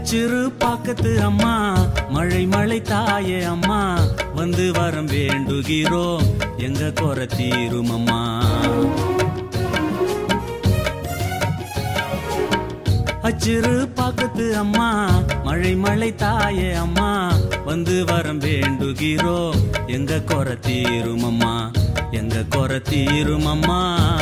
அச்சிறு பாக்கத்து அம்மா மழை மழை தாயே அம்மா வந்து வரம் வேண்டுகிறோம் எங்க குறை தீரும் அம்மா அச்சிறு பாக்கத்து அம்மா மழை மழை தாயே அம்மா வந்து வரம் வேண்டுகிறோம் எங்க குறை தீரும் அம்மா எங்க குறை தீரும் அம்மா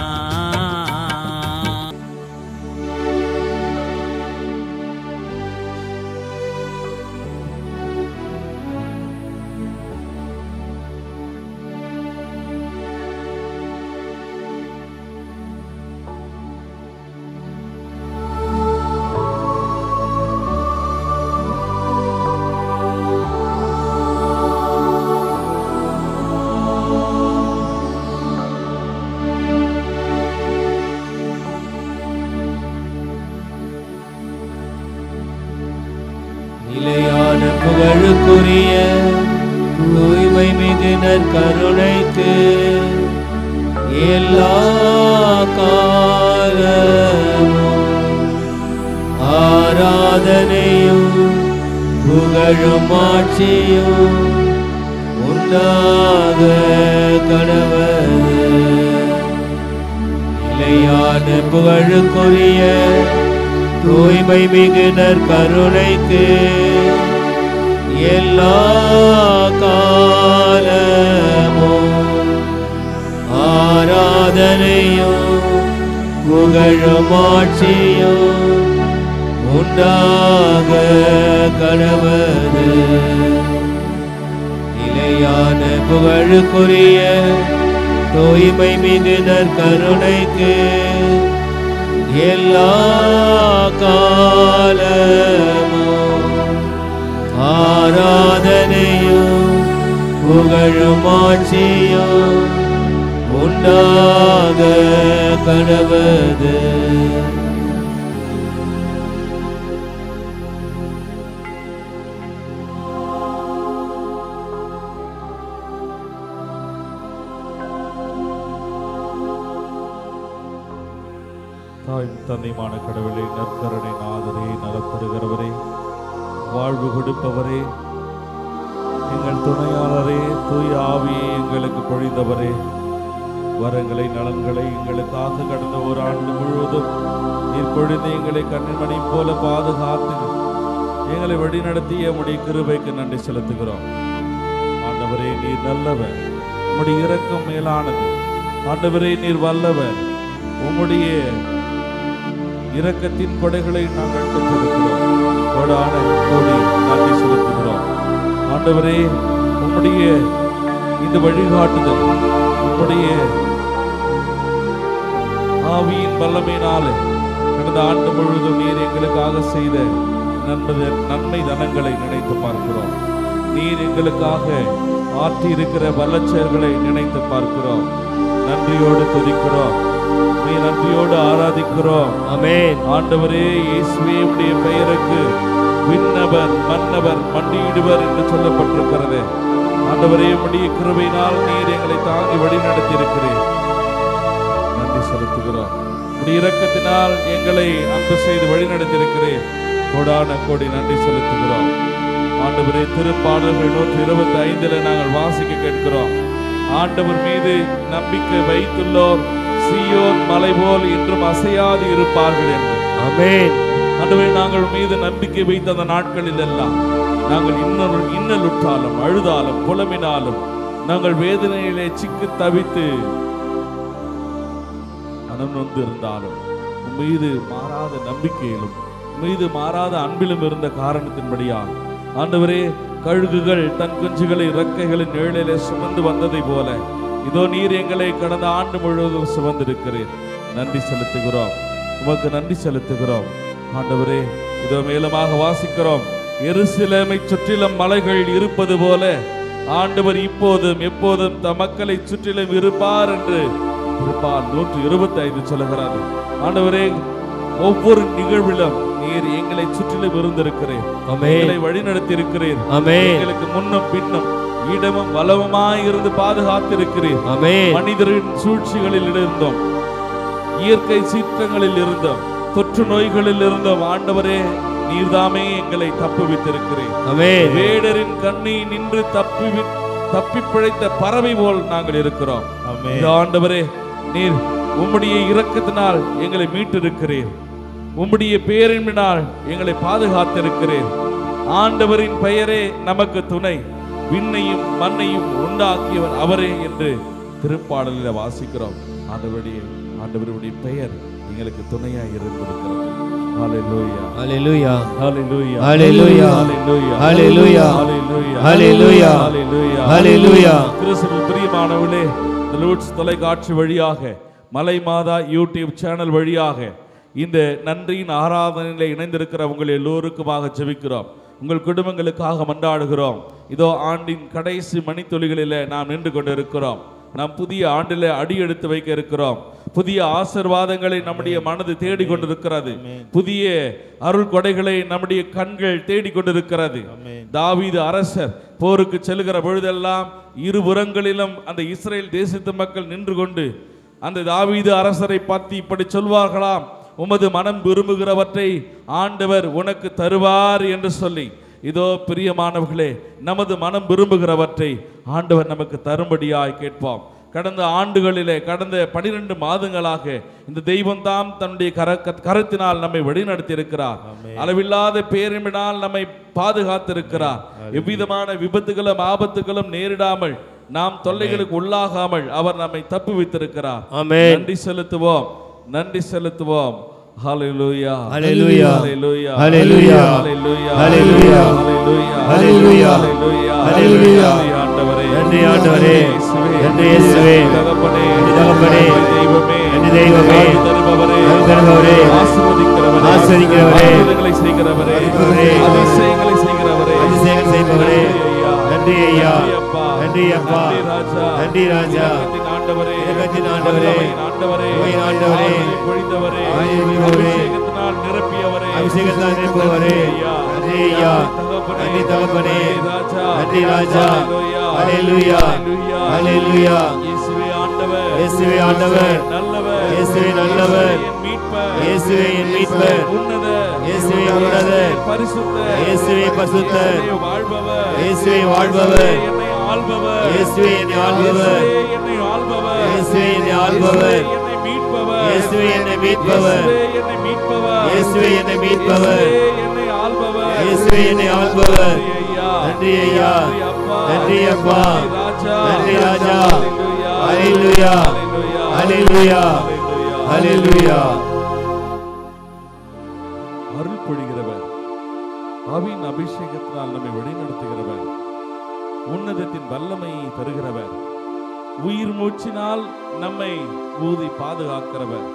நிலையான புகழுக்குரிய தூய்மை மிகுனர் கருணைக்கு எல்லா காலமும் ஆராதனையும் புகழும் ஆட்சியும் உண்டாக கடவது நிலையான புகழுக்குரிய தூய்மை மிகுனர் கருணைக்கு எல்லா காலமும் ஆராதனையும் புகழும் ஆட்சியும் உண்டாக கடவது நிலையான புகழுக்குரிய தூய்மை மிகுனர் கருணைக்கு எல்லா காலமும் ஆராதனையும் புகழும் ஆட்சியும் உண்டாக கடவது தாயும் தந்தையுமான கடவுளே நற்கருணை நாதரே நலம் தருகிறவரே வாழ்வு கொடுப்பவரே எங்கள் துணையாளரே தூய ஆவியை எங்களுக்கு பொழிந்தவரே வரங்களை நலன்களை எங்களுக்காக கடந்த ஒரு ஆண்டு முழுவதும் நீர் பொழிந்து எங்களை கண்ணிமணி போல பாதுகாத்து எங்களை வழிநடத்திய உம்முடைய கிருபைக்கு நன்றி செலுத்துகிறோம் ஆண்டவரே நீர் நல்லவர் உம்முடைய இரக்கம் மேலானது ஆண்டவரே நீர் வல்லவர் உம்முடைய இரக்கத்தின் கொடைகளை நாங்கள் பெற்றிருக்கிறோம் கொடான கோடி நன்றி செலுத்துகிறோம் ஆண்டவரே உம்முடைய இந்த வழிகாட்டுதல் உம்முடைய ஆவியின் வல்லமையினாலே கடந்த ஆண்டு முழுவதும் நீர் எங்களுக்காக செய்த நன்மை நன்மை தனங்களை நினைத்து பார்க்கிறோம் நீர் எங்களுக்காக ஆற்றி இருக்கிற வல்லச்செயல்களை நினைத்து பார்க்கிறோம் நன்றியோடு துதிக்கிறோம் நீ நன்றியோடு ஆராதிக்கிறோம் அமேன் ஆண்டவரே இயேசுவே உடைய பெயருக்கு விண்ணவர் மன்னவர் மண்டியிடுவர் என்று சொல்லப்பட்டிருக்கிறது ஆண்டவரே உடைய கிருபையினால் நீர் எங்களை தாங்கி வழி நடத்தியிருக்கிறேன் நன்றி செலுத்துகிறோம் உடைய இரக்கத்தினால் எங்களை அன்பு செய்து வழி நடத்தியிருக்கிறேன் கோடான கோடி நன்றி செலுத்துகிறோம் ஆண்டவரே திருப்பாடல்கள் நூற்றி இருபத்தி ஐந்துல நாங்கள் வாசிக்க கேட்கிறோம் ஆண்டவர் மீது நம்பிக்கை வைத்துள்ளோர் சீயோன் மலை போல் என்றும் அசையாது இருப்பார்கள் என்று அமேன் ஆண்டவரே நாங்கள் மீது நம்பிக்கை வைத்த அந்த நாட்களில் எல்லாம் நாங்கள் இன்னொரு இன்னலுற்றாலும் அழுதாலும் புலமினாலும் நாங்கள் வேதனையிலே சிக்கு தவித்து மனம் நொந்து இருந்தாலும் உம் மீது மாறாத நம்பிக்கையிலும் உம் மீது மாறாத அன்பிலும் இருந்த காரணத்தின்படியால் ஆண்டவரே கழுகுகள் தன் குஞ்சுகளை இறக்கைகளின் நிழலிலே சுமந்து வந்ததை போல இதோ நீர் எங்களை கடந்த ஆண்டு முழுவதும் சுமந்திருக்கிறீர் நன்றி செலுத்துகிறோம் உமக்கு நன்றி செலுத்துகிறோம் ஆண்டவரே இதோ மேலுமாக வாசிக்கிறோம் எருசலேமை சுற்றிலும் மலைகள் இருப்பது போல ஆண்டவர் இப்போதும் எப்போதும் தம் மக்களை சுற்றிலும் இருப்பார் என்று திருப்பால் நூற்று இருபத்தி ஐந்து சொல்லுகிறார் ஆண்டவரே ஒவ்வொரு நிகழ்விலும் நீர் எங்களை சுற்றிலும் இருந்திருக்கிறேன் ஆமென். எங்களை வழிநடத்தி இருக்கிறீர் ஆமென். எங்களுக்கு முன்னும் பின்னும் இடமும் வலவுமாய் இருந்து பாதுகாத்திருக்கிறீர் அமேன் மனிதரின் சூழ்ச்சிகளில் இருந்தோம் இயற்கை சீற்றங்களில் இருந்தோம் தொற்று நோய்களில் இருந்தோம் ஆண்டவரே நீர்தாமே எங்களை தப்புவித்திருக்கிறேன் ஆமென் வேடரின் கண்ணி நின்று தப்பி தப்பி பிழைத்த பறவை போல் நாங்கள் இருக்கிறோம் ஆமென். இதோ ஆண்டவரே நீர் உம்முடைய இரக்கத்தினால் எங்களை மீட்டிருக்கிறீர் உம்முடைய பேரின்பினால் எங்களை பாதுகாத்திருக்கிறீர் ஆண்டவரின் பெயரே நமக்கு துணை விண்ணையும் மண்ணையும் உண்டாக்கியவர் அவரே என்று திருப்பாடலில் வாசிக்கிறோம் ஆண்டவருடைய ஆண்டவருடைய பெயர் எங்களுக்கு துணையாய் இருந்திருக்கிறது ஹalleluya ஹalleluya ஹalleluya ஹalleluya ஹalleluya ஹalleluya ஹalleluya ஹalleluya ஹalleluya ஹalleluya கிறிஸ்துவில் பிரியமானவர்களே இந்த லூட்ஸ் தொலைக்காட்சி வழியாக மலை மாதா யூடியூப் சேனல் வழியாக இந்த நன்றியின் ஆராதனையில் இணைந்திருக்கிற உங்கள் எல்லோருக்குமாக ஜெபிக்கிறோம் உங்கள் குடும்பங்களுக்காக மன்றாடுகிறோம் இதோ ஆண்டின் கடைசி மணித்துளிகளில் நாம் நின்று கொண்டிருக்கிறோம் நாம் புதிய ஆண்டில் அடி எடுத்து வைக்க இருக்கிறோம் புதிய ஆசிர்வாதங்களை நம்முடைய மனது தேடிக் கொண்டிருக்கிறது புதிய அருள் கொடைகளை நம்முடைய கண்கள் தேடிக் கொண்டிருக்கிறது தாவீது அரசர் போருக்கு செல்கிற பொழுதெல்லாம் இருபுறங்களிலும் அந்த இஸ்ரேல் தேசத்து மக்கள் நின்று கொண்டு அந்த தாவீது அரசரை பார்த்து இப்படி சொல்வார்களாம் உமது மனம் விரும்புகிறவற்றை ஆண்டவர் உனக்கு தருவார் என்று சொல்லி இதோ பிரியமானவர்களே நமது மனம் விரும்புகிறவற்றை ஆண்டவர் நமக்கு தரும்படியாய் கேட்போம் கடந்த ஆண்டுகளிலே கடந்த பனிரெண்டு மாதங்களாக இந்த தெய்வம் தாம் தன்னுடைய கர கரத்தினால் நம்மை வழிநடத்தி இருக்கிறார் அளவில்லாத பேரினால் நம்மை பாதுகாத்திருக்கிறார் எவ்விதமான விபத்துகளும் ஆபத்துகளும் நேரிடாமல் நாம் தொல்லைகளுக்கு உள்ளாகாமல் அவர் நம்மை தப்புவித்திருக்கிறார் ஆமென். நன்றி செலுத்துவோம் நன்றி செலுத்துவோம் ஹalleluya ஹalleluya. ஹalleluya ஹalleluya. ஹalleluya ஹalleluya. ஹalleluya ஹalleluya. ஹalleluya ஹalleluya. நன்றி ஆண்டவரே நன்றி ஆண்டவரே. இயேசுவே. நன்றி இயேசுவே. தகப்பனே நன்றி தகப்பனே. நன்றி தெய்வமே நன்றி தெய்வமே. வாழ்வு தருபவரே வாழ்வு தருபவரே. ஆசீர்வதிக்கிறவரே ஆசீர்வதிக்கிறவரே. அற்புதங்களை செய்கிறவரே அற்புதங்களே. அதிசயங்களை செய்கிறவரே அதிசயங்கள் செய்பவரே. நன்றி நன்றி ஐயா ஐயா. நன்றி அப்பா நன்றி அப்பா. நன்றி ராஜா நன்றி ராஜா. இரக்கத்தின் ஆண்டவரே இரக்கத்தின் ஆண்டவரே. வல்லமையின் ஆண்டவரே வல்லமையின் ஆண்டவரே. ஆறுதலை பொழிந்தவரே ஆறுதலை பொழிந்தவரே. அபிஷேகத்தினால் நிரப்பியவரே அபிஷேகத்தால் நிரப்புபவரே. நன்றி ஐயா. நன்றி தகப்பனே. நன்றி ராஜா. ஹalleluya. ஹalleluya. இயேசுவே ஆண்டவர் இயேசுவே ஆண்டவர். நல்லவர் இயேசுவே நல்லவர். என் மீட்பர் இயேசுவே என் மீட்பர். உன்னத இயேசுவே உன்னத. பரிசுத்த இயேசுவே பரிசுத்தர். இயேசுவே வாழ்பவர் இயேசுவே வாழ்பவர். என்னை ஆள்பவர் இயேசுவே என்னை ஆள்பவர். இயேசுவே என்னை ஆள்பவர் இயேசுவே என்னை ஆள்பவர். இயேசுவே என்னை மீட்பவர் இயேசுவே என்னை மீட்பவர். இயேசுவே என்னை மீட்பவர் இயேசுவே என்னை மீட்பவர். இயேசுவே என்னை ஆள்பவர் இயேசுவே என்னை ஆள்பவர். நன்றி நன்றி ஐயா ஐயா. நன்றி அப்பா நன்றி அப்பா. நன்றி ராஜா நன்றி ராஜா. ஹalleluya. ஹalleluya. ஹalleluya. அருள் பொழிகிறவர் ஆவியின் அபிஷேகத்தினால் நம்மை வழிநடத்துகிறவர் உன்னதத்தின் வல்லமையை தருகிறவர் உயிர் மூச்சினால் நம்மை ஊதி பாதுகாக்கிறவர்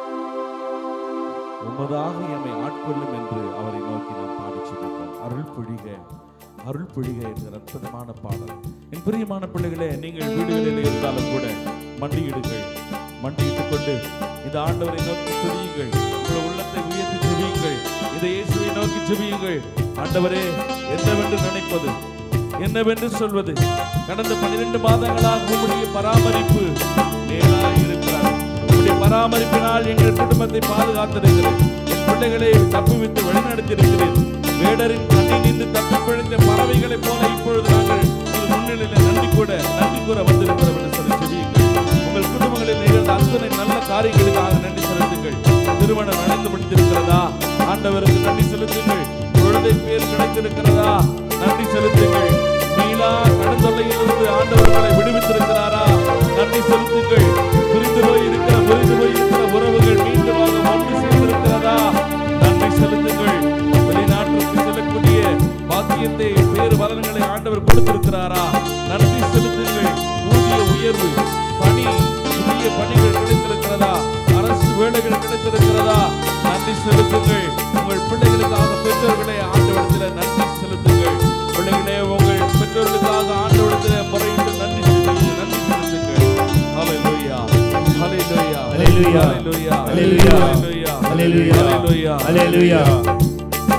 உமதாக எம்மை ஆட்கொள்ளும் என்று அவரை நோக்கி நாம் பாடி சொல்லிப்போம் அருள் பொழிக அருள் பொழிக என்கிற அற்புதமான பாடல் என் பிரியமான பிள்ளைகளே நீங்கள் வீடுகளில் இருந்தாலும் கூட மண்டியிடுங்கள் மண்டியிட்டுக் கொண்டு இந்த ஆண்டவரை நோக்கி துதியுங்கள் உங்கள் உள்ளத்தை உயர்த்தி ஜெபியுங்கள் இந்த இயேசுவை நோக்கி ஜெபியுங்கள் ஆண்டவரே என்னவென்று நினைப்பது என்னவென்று சொல்வது கடந்த பன்னிரண்டு மாதங்களாக உம்முடைய பராமரிப்பு மேலாக இருக்கிறார் உம்முடைய பராமரிப்பினால் எங்கள் குடும்பத்தை பாதுகாத்திருக்கிறேன் என் பிள்ளைகளை தப்புவித்து வழிநடத்தியிருக்கிறேன் வேடரின் கண்ணில் நின்று தப்பி பிழைத்த பறவைகளைப் போல இப்பொழுது நாங்கள் உங்கள் முன்னிலையில் நன்றி கூட நன்றி கூற வந்திருக்கிறோம் என்று சொல்லி ஜெபியுங்கள் உங்கள் குடும்பங்களில் நிகழ்ந்த அத்தனை நல்ல காரியங்களுக்காக நன்றி செலுத்துங்கள் திருமணம் நடந்து முடிந்திருக்கிறதா ஆண்டவருக்கு நன்றி செலுத்துங்கள் குழந்தை பேர் கிடைத்திருக்கிறதா நன்றி செலுத்துங்கள் மீளா கடன் தொல்லையிலிருந்து ஆண்டவர்களை விடுவித்திருக்கிறாரா நன்றி செலுத்துங்கள் புரிந்து போய் இருக்கிற புரிந்து போய் இருக்கிற உறவுகள் மீண்டுமாக ஒன்று சேர்ந்திருக்கிறதா நன்றி செலுத்துங்கள் வெளிநாட்டிற்கு செல்லக்கூடிய பாக்கியத்தை பேறு பலன்களை ஆண்டவர் கொடுத்திருக்கிறாரா நன்றி செலுத்துங்கள் ஊதிய உயர்வு பணி புதிய பணிகள் கிடைத்திருக்கிறதா அரசு வேலைகள் கிடைத்திருக்கிறதா நன்றி செலுத்துங்கள் உங்கள் பிள்ளைகளுக்காக பெற்றோர்களை ஆண்டவரத்தில் நன்றி செலுத்துங்கள் பிள்ளைகளே உங்கள் பெற்றோர்களுக்காக ஆண்டவரத்தில் முறையிட்டு நன்றி செலுத்துங்கள் நன்றி செலுத்துங்கள் ஹalleluya ஹalleluya ஹalleluya. ஹalleluya ஹalleluya. ஹalleluya ஹalleluya. ஹalleluya ஹalleluya.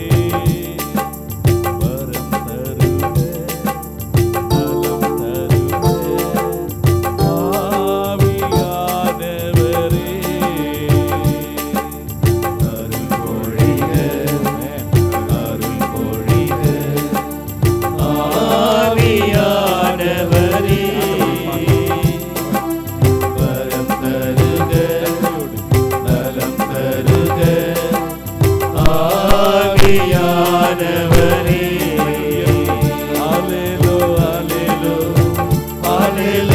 ஆவியானவரே, வரம் தருக, நலம் தருக,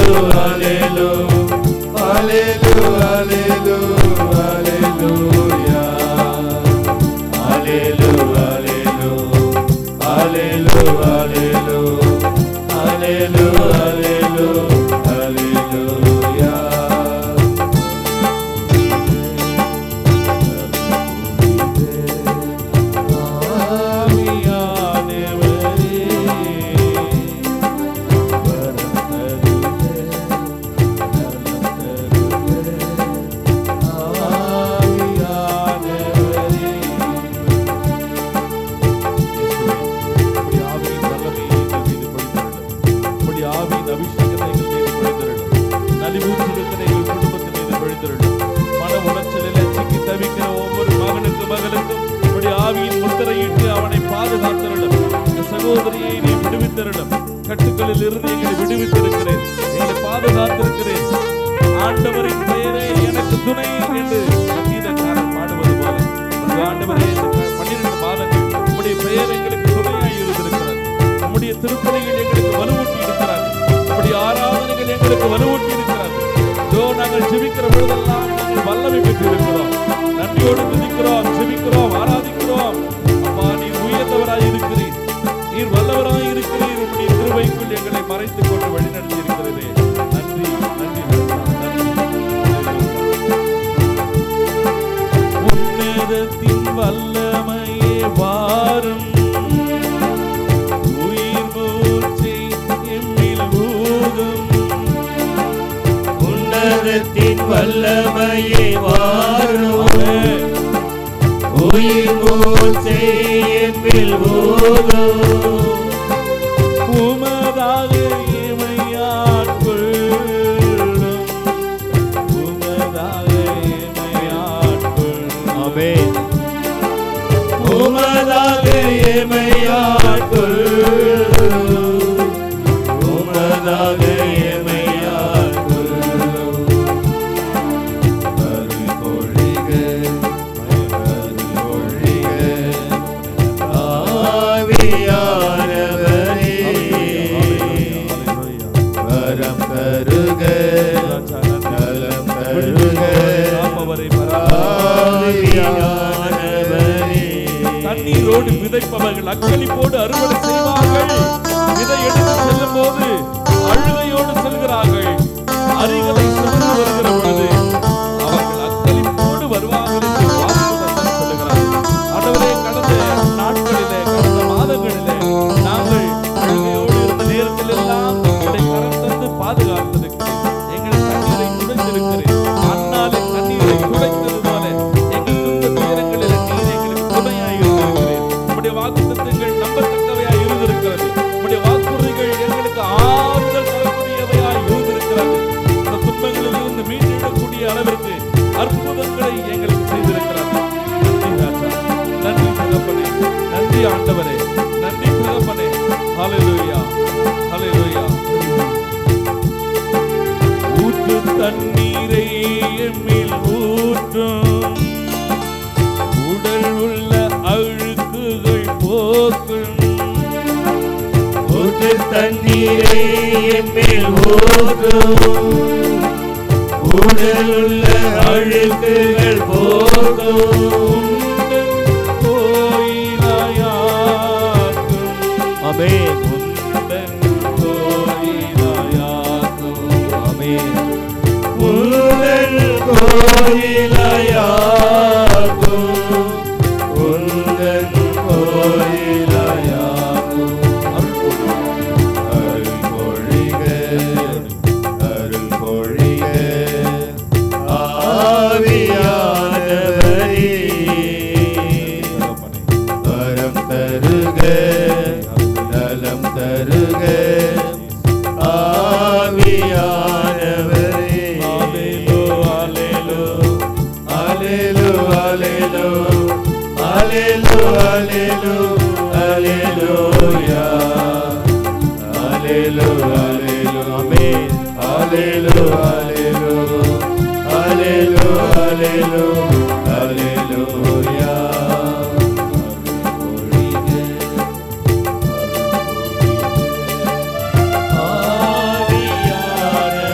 நலிவூற்றிருக்கிற எங்கள் குடும்பத்தின் மீது பொழிந்திருளும் மன உளைச்சலில் சிக்கி தவிக்கிற ஒவ்வொரு மகனுக்கு மகளுக்கும் உடைய ஆவியின் முத்திரையிட்டு அவனை பாதுகாத்திருளும் இந்த சகோதரியை நீ விடுவித்திருளும் கட்டுக்களில் இருந்து எங்களை விடுவித்திருக்கிறேன் எங்களை பாதுகாத்திருக்கிறேன் ஆண்டவரின் பெயரே எனக்கு துணை என்று சங்கீதக்காரன் பாடுவது போல இந்த ஆண்டவரே இந்த பன்னிரண்டு மாதங்கள் உம்முடைய பெயர் எங்களுக்கு துணையாய் இருந்திருக்கிறது உம்முடைய திருப்பணிகள் எங்களுக்கு வலுவூட்டி இருக்கிறார் உம்முடைய ஆராதனைகள் எங்களுக்கு வலுவூட்டி இருக்கிறார் இதோ நாங்கள் ஜெபிக்கிற பொழுதெல்லாம் நாங்கள் வல்லமை பெற்று இருக்கிறோம் நன்றியோடு துதிக்கிறோம் ஜெபிக்கிறோம் ஆராதிக்கிறோம் அப்பா நீர் உயர்ந்தவராய் இருக்கிறீர் நீர் வல்லவராய் இருக்கிறீர் உம்முடைய கிருபைக்குள் எங்களை மறைத்துக் கொண்டு வழிநடத்தி இருக்கிறதே நன்றி நன்றி நன்றி உன்னதத்தின் வல்லமையே வாரும் உயிர் மூச்சை எம்மில் ஊதும் உன்னதத்தின் வல்லமையே வாரும் ஆமென். உயிர் மூச்சை என்பில் ஊதும் உமதாக இமையாட்கொள்ளும் உமதாக இமையாட்கொள்ளும் ஆமென் உமதாக எமையாட்கொள் உமதாக எமையாட்கொள் அருள்பொழிக அருள்பொழிக ஆவியானவரே வரம் தருக நலம் தருக ஆவியானவரே தண்ணீரோடு விதைப்பவர்கள் அக்களிப்போடு அறுவடை செய்வார்கள் விதை எடுத்து செல்லும் போது அழுகையோடு செல்கிறார்கள் அரிகளை சுமந்து வருகிற பொழுது அவர்கள் அக்களிப்போடு வருவார்கள் என்று வாக்குத்தத்தம் சொல்லுகிறார் ஆண்டவரே கடந்த நாட்களிலே கடந்த மாதங்களிலே நாங்கள் அழுகையோடு இருந்த நேரத்தில் எல்லாம் எங்களை கரம் தந்து பாதுகாத்திருக்கிறேன் எங்கள் கண்ணீரை துடைத்திருக்கிறேன் அண்ணாலே கண்ணீரை துடைத்தது போல எங்கள் துன்ப துயரங்களில் நீர் எங்களுக்கு துணையாய் இருந்திருக்கிறேன் உம்முடைய வாக்குத்தத்தங்கள் நம்பத்தக்கவையாய் இருந்திருக்கிறது உம்முடைய வாக்குறுதிகள் எங்களுக்கு ஆறுதல் தரக்கூடியவையாய் இருந்திருக்கிறது இந்த துன்பங்களில் இருந்து மீண்டெழக்கூடிய அளவிற்கு அற்புதங்களை எங்களுக்கு செய்திருக்கிறது நன்றி ராஜா நன்றி தகப்பனே நன்றி ஆண்டவரே நன்றி தகப்பனே ஹalleluya ஹalleluya ஊற்று தண்ணீரை எம்மில் ஊற்றும் உடல் உள்ள அழுக்குகள் போக்கும் ஊற்று தண்ணீரை எம்மேல் ஊற்றும் உடலுள்ள அழுக்குகள் போகும் கோயிலாயாக்கும் அமேன் உந்தன் கோயிலாயாக்கும் அமேன் உந்தன் கோயிலாயாகும் உந்தன் கோயிலாயாகும் அருள் பொழிக அருள் பொழிக ஆவியானவரே வரம் தருக நலம் தருக ஆவியானவரே அலேலோ அலேலோ அலேலு அலேலு அலேலு அலேலு அலேலூயா அலேலு அலேலு ஆமென் அலேலு அலேலு அலேலு அலேலு அலேலூயா ஆவியானவரே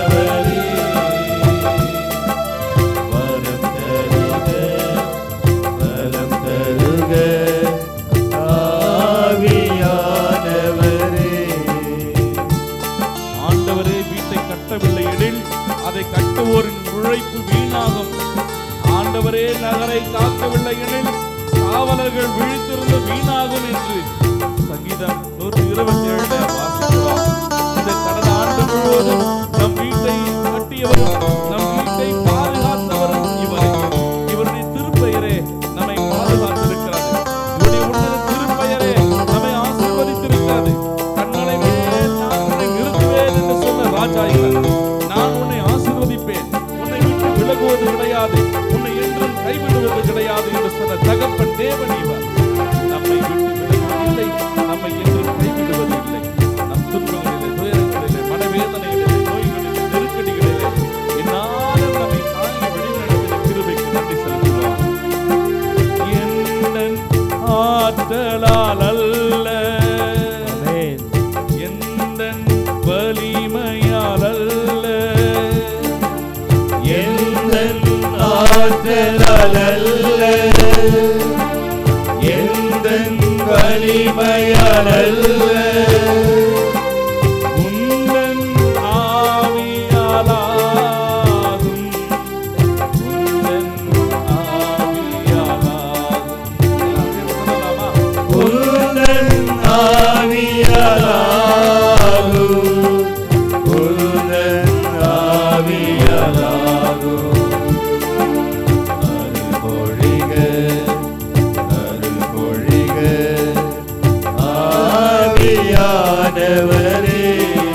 எனில் அதை கட்டுவோரின் உழைப்பு வீணாகும் ஆண்டவரே நகரை காக்கவில்லை எனில் காவலர்கள் விழித்திருந்து வீணாகும் என்று சங்கீதம் நூற்றி இருபத்தி ஏழுல வாசிக்கிறோம் இந்த கடந்த ஆண்டு முழுவதும் நம் வீட்டை கட்டியவரும் நம் வீட்டை பாதுகாத்தவரும் இவரே இவருடைய திருப்பெயரே நம்மை பாதுகாத்திருக்கிறது இவருடைய உன்னத திருப்பெயரே நம்மை ஆசீர்வதித்திருக்கிறது கண்களை மேல் நான் உன்னை நிறுத்துவேன் என்று சொன்ன ராஜா இவர் நான் உன்னை ஆசீர்வதிப்பேன் உன்னை விட்டு விலகுவது கிடையாது உன்னை என்றும் கைவிடுவது கிடையாது என்று சொன்ன தகப்பன் தேவன் இவர் நம்மை விட்டு விலகுவதில்லை நம்மை என்றும் கைவிடுவதில்லை நம் துன்பங்களிலே துயரங்களிலே மனவேதனைகளிலே நோய்களிலே நெருக்கடிகளிலே என்னாலும் நம்மை தாங்கி வழிநடத்தின கிருபைக்கு நன்றி செலுத்துகிறோம் என்னன் ஆற்றலால் அல்ல ஆமென் எந்தன் வலிமையால் அல்ல எந்தன் ஆற்றலால் அல்ல எந்தன் வலிமையால் அல்ல உந்தன் ஆவியாலாகும் உந்தன் ஆவியாலாகும் சொல்லலாமா உந்தன் ஆவியாலாகு உந்தன் ஆவியாலாகு அருள்மொழிக அருள்மொழிக ஆவியானவரே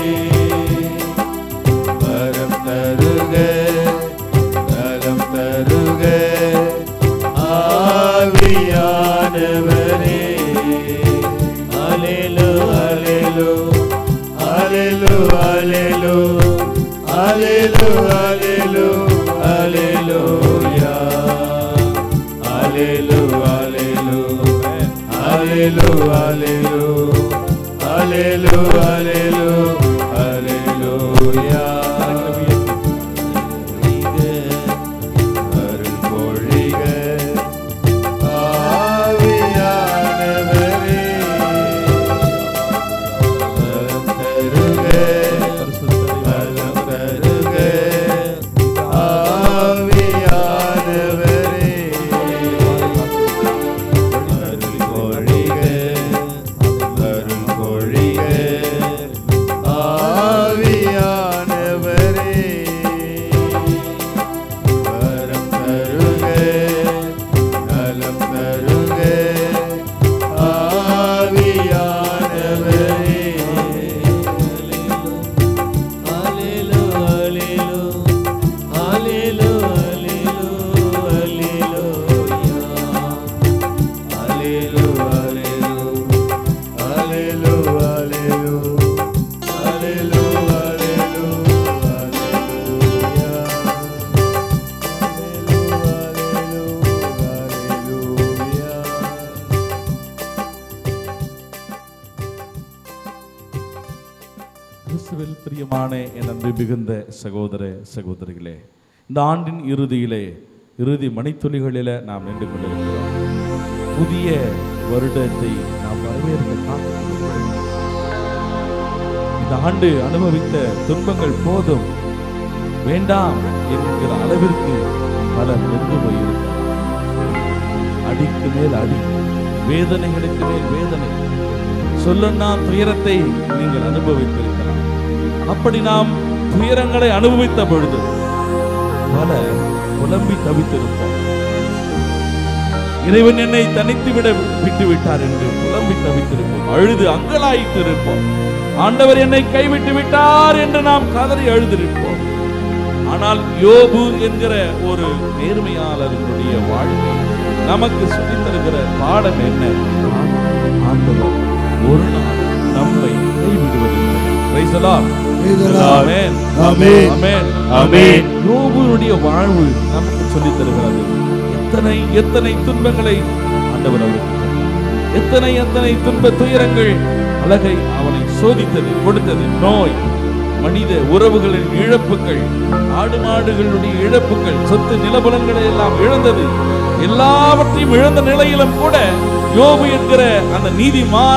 வரம் தருக நலம் தருக ஆவியானவரே அலேலு அலேலு அலேலு அலேலு அலேலு அலேலு அலேலூயா அலேலு அலேலு அலேலு அலேலு அலேலு அலேலு அலேலூயா அருள் பொழிக ஆவியானவரே வரம் தருக வரம் தருக ஆவியானவரே அருள் பொழிக அருள் பொழிக ஆவியானவரே வரம் தருக நலம் தருக ஆவியானவரே அலேலு அலேலு அலேலு அலேலு அலேலூயா அலேலு அலேலு அலேலு அலேலு அலேலு அலேலு கிறிஸ்துவில் பிரியமான என் அன்பு மிகுந்த சகோதர சகோதரிகளே இந்த ஆண்டின் இறுதியிலே இறுதி மணித்துளிகளில நாம் நின்று கொண்டிருக்கிறோம் புதிய வருடத்தை நாம் வரவேற்க காத்துக் கொண்டிருக்கிறோம். இந்த ஆண்டு அனுபவித்த துன்பங்கள் போதும் வேண்டாம் என்கிற அளவிற்கு பலர் நின்று போயிருக்கிறார் அடிக்கு மேல் அடி வேதனைகளுக்கு மேல் வேதனை சொல்லன்னா துயரத்தை நீங்கள் அனுபவித்திருக்கலாம் அப்படி நாம் துயரங்களை அனுபவித்த பொழுது பல புலம்பி தவித்திருப்போம் இறைவன் என்னை தனித்து விட விட்டு விட்டார் என்று புலம்பி தவித்திருப்போம் அழுது அங்கலாயிட்டு இருப்போம் ஆண்டவர் என்னை கைவிட்டு விட்டார் என்று நாம் கதறி அழுதிருப்போம் ஆனால் யோபு என்கிற ஒரு நேர்மையாளர்களுடைய வாழ்க்கை நமக்கு சொல்லித் தருகிற பாடம் என்ன ஆண்டவர் ஒரு நாள் நம்மை கைவிடுவதில்லை Praise the Lord. Praise the Lord. Amen. Amen. Amen. Amen. யோபுனுடைய வாழ்வு நமக்கு சொல்லித் தருகிறது எத்தனை எத்தனை துன்பங்களை ஆண்டவர் அவருக்கு தந்தார். எத்தனை எத்தனை துன்ப துயரங்கள் அழகை அவனை சோதித்தது கொடுத்தது நோய் மனித உறவுகளின் இழப்புகள் ஆடு மாடுகளுடைய இழப்புகள் சொத்து நிலபலங்களை எல்லாம் இழந்தது எல்லாவற்றையும் இழந்த நிலையிலும் கூட யோபு என்கிற அந்த நீதிமான்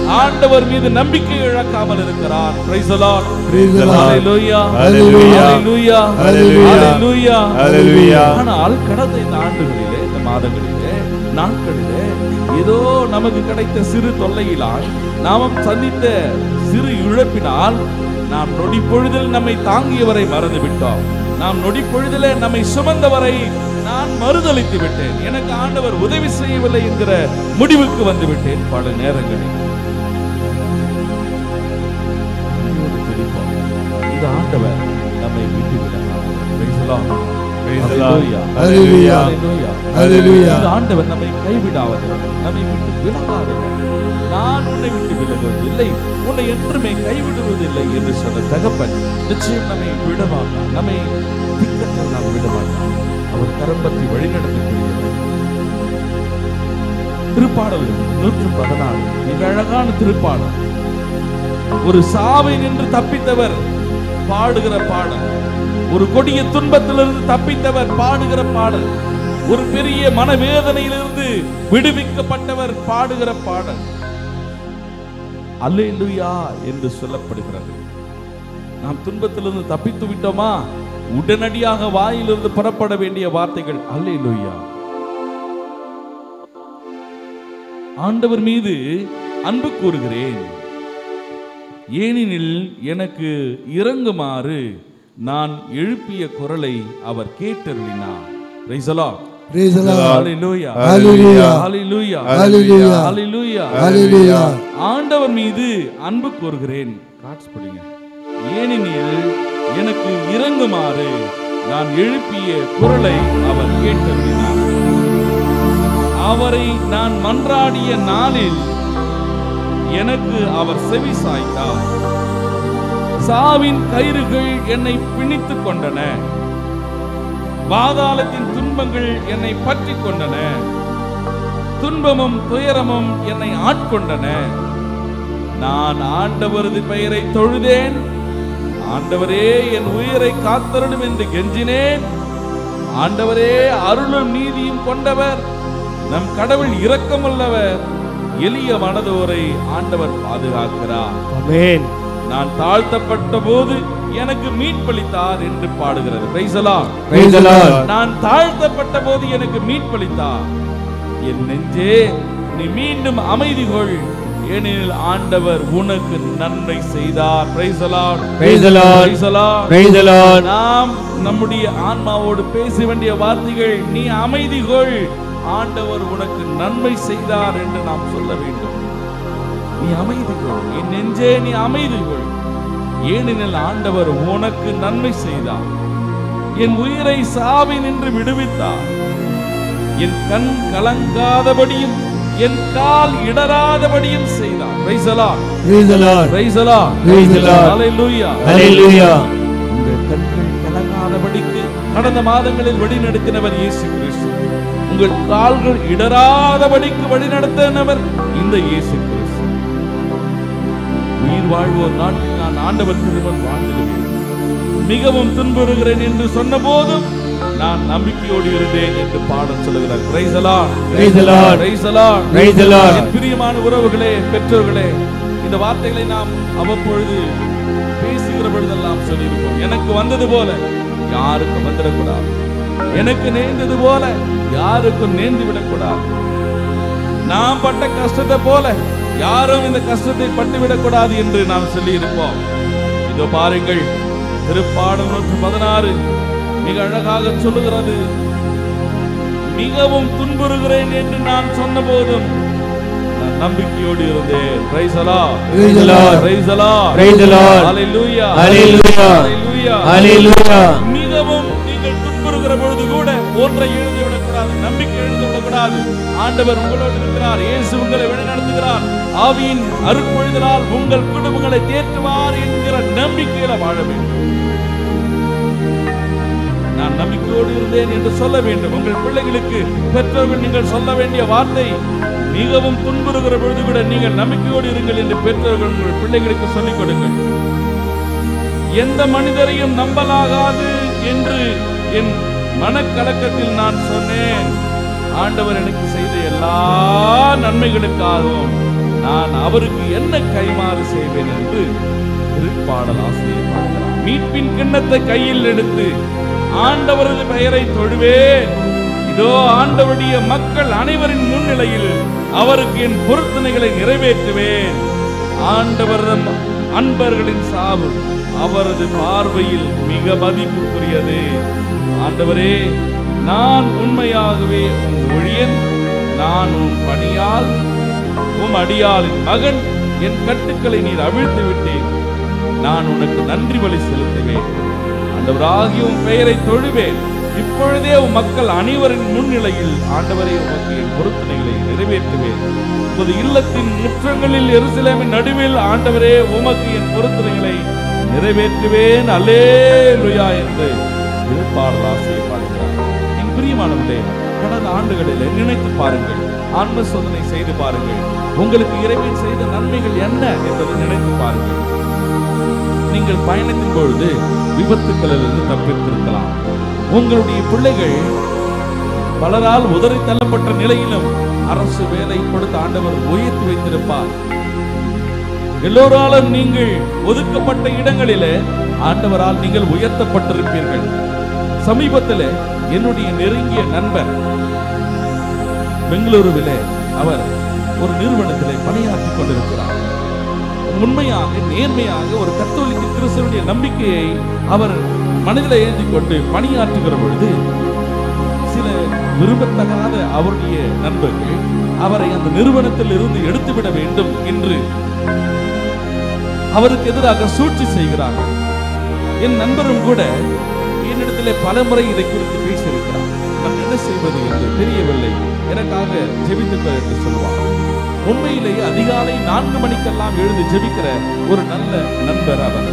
ஆண்டவர் மீது நம்பிக்கை இழக்காமல் இருக்கிறார் Praise the Lord. Praise the Lord. Hallelujah. Hallelujah. Hallelujah. Hallelujah. Hallelujah. Hallelujah. ஆனால் கடந்த இந்த ஆண்டுகளிலே இந்த மாதங்களிலே நாட்களிலே ஏதோ நமக்கு கிடைத்த சிறு தொல்லையிலால் நாம் சந்தித்த சிறு இழப்பினால் நாம் நொடி பொழுதில் நம்மை தாங்கியவரை மறந்து விட்டோம் நாம் நொடி பொழுதிலே நம்மை சுமந்தவரை நான் மறுதளித்து விட்டேன் எனக்கு ஆண்டவர் உதவி செய்யவில்லை என்கிற முடிவுக்கு வந்து விட்டேன் பல நேரங்களில் கண்ணீரோடு துடிப்போம். இந்த ஆண்டவர் நம்மை விட்டு விடலாம் Praise the Lord. Praise the Lord. Hallelujah. Hallelujah. Hallelujah. Hallelujah. இந்த ஆண்டவர் நம்மை கைவிடாதவர் நம்மை விட்டு விலகாதவர் நான் உன்னை விட்டு விலகுவதில்லை உன்னை என்றுமே கைவிடுவதில்லை என்று சொன்ன தகப்பன் நிச்சயம் நம்மை விடமாட்டான் நம்மை திக்கற்றவனால் விடமாட்டான் அவர் கரம்பத்தி வழிநடத்தக்கூடியவர் திருப்பாடல் நூற்று பதினாறு மிக அழகான திருப்பாடல் ஒரு சாவை நின்று தப்பித்தவர் பாடுகிற பாடல் ஒரு கொடிய துன்பத்திலிருந்து தப்பித்தவர் பாடுகிற பாடல் ஒரு பெரிய மனவேதனையிலிருந்து விடுவிக்கப்பட்டவர் பாடுகிற பாடல் அல்லேலூயா என்று சொல்லப்படுகிறது நாம் துன்பத்திலிருந்து தப்பித்து விட்டோமா உடனடியாக வாயிலிருந்து புறப்பட வேண்டிய வார்த்தைகள் அல்லேலூயா ஆண்டவர் மீது அன்பு கூறுகிறேன் ஏனெனில் எனக்கு இறங்குமாறு நான் எழுப்பிய குரலை அவர் கேட்டருளினார் Praise the Lord. Praise the Lord. Hallelujah. Hallelujah. Hallelujah. Hallelujah. Hallelujah. Hallelujah. ஆண்டவர் மீது அன்பு கூறுகிறேன் காட்ஸ் படிங்க ஏனெனில் எனக்கு இறங்குமாறு நான் எழுப்பிய குரலை அவர் கேட்டருளினார் அவரை நான் மன்றாடிய நாளில் எனக்கு அவர் செவி சாய்த்தார் சாவின் கயிறுகள் என்னை பிணித்துக் கொண்டன பாதாளத்தின் துன்பங்கள் என்னை பற்றிக் கொண்டன துன்பமும் துயரமும் என்னை ஆட்கொண்டன நான் ஆண்டவரது பெயரை தொழுதேன் ஆண்டவரே என் உயிரை காத்தருளும் என்று கெஞ்சினேன் ஆண்டவரே அருளும் நீதியும் கொண்டவர் நம் கடவுள் இரக்கமுள்ளவர் எளிய மனதோரை ஆண்டவர் பாதுகாக்கிறார் Amen. நான் தாழ்த்தப்பட்ட போது எனக்கு மீட்பளித்தார் என்று பாடுகிறது Praise the Lord. Praise the Lord. நான் தாழ்த்தப்பட்ட போது எனக்கு மீட்பளித்தார் என் நெஞ்சே நீ மீண்டும் அமைதி கொள் ஏனெனில் ஆண்டவர் உனக்கு நன்மை செய்தார் Praise the Lord. Praise the Lord. Praise the Lord. Praise the Lord. நாம் நம்முடைய ஆன்மாவோடு பேச வேண்டிய வார்த்தைகள் நீ அமைதி கொள் ஆண்டவர் உனக்கு நன்மை செய்தார் என்று நாம் சொல்ல வேண்டும் நீ அமைதி கொள் என் நெஞ்சே நீ அமைதி கொள் ஏனெனில் ஆண்டவர் உனக்கு நன்மை செய்தார் என் உயிரை சாவி நின்று விடுவித்தார் என் கண் கலங்காதபடியும் என் கால் இடராதபடியும் செய்தார் Praise the Lord. Praise the Lord. Praise the Lord. Praise the Lord. Hallelujah. Hallelujah. உங்கள் கண்கள் கலங்காதபடிக்கு கடந்த மாதங்களில் வழிநடத்தினவர் இயேசு கிறிஸ்து உங்கள் கால்கள் இடராதபடிக்கு வழிநடத்தினவர் இந்த இயேசு கிறிஸ்து உயிர் வாழ்வோர் நாட்டில் நான் ஆண்டவர் திருமன் வாழ்ந்திருவேன் மிகவும் துன்புறுகிறேன் என்று சொன்ன போதும் நான் நம்பிக்கையோடு இருந்தேன் என்று பாடல் சொல்லுகிறார் Praise the Lord. Praise the Lord. Praise the Lord. Praise the Lord. என் பிரியமான உறவுகளே பெற்றோர்களே இந்த வார்த்தைகளை நாம் அவ்வப்பொழுது பேசுகிற பொழுதெல்லாம் சொல்லியிருப்போம் எனக்கு வந்தது போல யாருக்கும் வந்துடக்கூடாது எனக்கு நேர்ந்தது போல யாருக்கும் நேர்ந்து விடக்கூடாது நாம் பட்ட கஷ்டத்தை போல யாரும் இந்த கஷ்டத்தை பட்டு விடக்கூடாது என்று நாம் சொல்லி இருப்போம் இதோ பாருங்கள் திருப்பாடல் நூற்று பதினாறு மிக அழகாக சொல்லுகிறது மிகவும் துன்புறுகிறேன் என்று நான் சொன்ன போதும் நான் நம்பிக்கையோடு இருந்தேன் Praise the Lord. Praise the Lord. Praise the Lord. Praise the Lord. Hallelujah. Hallelujah. Hallelujah. Hallelujah. மிகவும் நீங்கள் துன்புறுகிற பொழுது கூட ஒன்றை எழுந்து விடக்கூடாது நம்பிக்கை எழுந்து விடக்கூடாது ஆண்டவர் உங்களோடு இருக்கிறார் இயேசு உங்களை வழிநடத்துகிறார் ஆவியின் அருட்பொழுதலால் உங்கள் குடும்பங்களை தேற்றுவார் என்கிற நம்பிக்கையில வாழ வேண்டும் நான் நம்பிக்கையோடு இருந்தேன் என்று சொல்ல வேண்டும் உங்கள் பிள்ளைகளுக்கு பெற்றோர்கள் நீங்கள் சொல்ல வேண்டிய வார்த்தை மிகவும் துன்புறுகிற பொழுது கூட நீங்கள் நம்பிக்கையோடு இருங்கள் என்று பெற்றோர்கள் உங்கள் பிள்ளைகளுக்கு சொல்லிக் கொடுங்கள் எந்த மனிதரையும் நம்பலாகாது என்று என் மனக்கலக்கத்தில் நான் சொன்னேன் ஆண்டவர் எனக்கு செய்த எல்லா நன்மைகளுக்காகவும் நான் அவருக்கு என்ன கைமாறு செய்வேன் என்று திருப்பாடல் ஆசிரியர் பாடுகிறார் மீட்பின் கிண்ணத்தை கையில் எடுத்து ஆண்டவரது பெயரை தொழுவேன் இதோ ஆண்டவருடைய மக்கள் அனைவரின் முன்னிலையில் அவருக்கு என் பொருத்தனைகளை நிறைவேற்றுவேன் ஆண்டவரது அன்பர்களின் சாவு அவரது பார்வையில் மிக மதிப்புக்குரியது ஆண்டவரே நான் உண்மையாகவே உன் ஊழியன் நான் உன் பணியால் உம் அடியாளின் மகன் என் கட்டுக்களை நீர் அவிழ்த்து விட்டேன் நான் உனக்கு நன்றி பலி செலுத்துவேன் ஆண்டவராகிய உன் பெயரை தொழுவேன் இப்பொழுதே உம் மக்கள் அனைவரின் முன்னிலையில் ஆண்டவரே உமக்கு என் பொருத்தனைகளை நிறைவேற்றுவேன் உமது இல்லத்தின் முற்றங்களில் எருசலேமின் நடுவில் ஆண்டவரே உமக்கு என் பொருத்தனைகளை நிறைவேற்றுவேன் அல்லேலுயா என்று திருப்பாடல் ஆசையை பாடுகிறார் என் பிரியமானவர்களே கடந்த ஆண்டுகளில் நினைத்து பாருங்கள் ஆன்ம சோதனை செய்து பாருங்கள் உங்களுக்கு இறைவன் செய்த நன்மைகள் என்ன என்பதை நினைத்து பாருங்கள் நீங்கள் பயணத்தின் பொழுது விபத்துக்களிலிருந்து தப்பித்திருக்கலாம் உங்களுடைய பிள்ளைகள் பலரால் உதறி தள்ளப்பட்ட நிலையிலும் அரசு வேலை கொடுத்த ஆண்டவர் உயர்த்தி வைத்திருப்பார் எல்லோராலும் நீங்கள் ஒதுக்கப்பட்ட இடங்களிலே ஆண்டவரால் நீங்கள் உயர்த்தப்பட்டிருப்பீர்கள் சமீபத்தில் என்னுடைய நெருங்கிய நண்பர் பெங்களூருவிலே அவர் ஒரு நிறுவனத்திலே பணியாற்றிக் கொண்டிருக்கிறார் உண்மையாக நேர்மையாக ஒரு கத்தோலிக்க கிறிஸ்தவனுடைய நம்பிக்கையை அவர் மனதில் எழுதி கொண்டு பணியாற்றுகிற பொழுது சில விரும்பத்தகாத அவருடைய நண்பர்கள் அவரை அந்த நிறுவனத்தில் இருந்து எடுத்துவிட வேண்டும் என்று அவருக்கு எதிராக சூழ்ச்சி செய்கிறார்கள் என் நண்பரும் கூட என்னிடத்திலே பலமுறை இதை குறித்து பேசியிருக்கிறார் நான் என்ன செய்வது என்று தெரியவில்லை எனக்காக ஜெபித்துக்கோ என்று சொல்வார் உண்மையிலேயே அதிகாலை நான்கு மணிக்கெல்லாம் எழுந்து ஜெபிக்கிற ஒரு நல்ல நண்பர் அவர்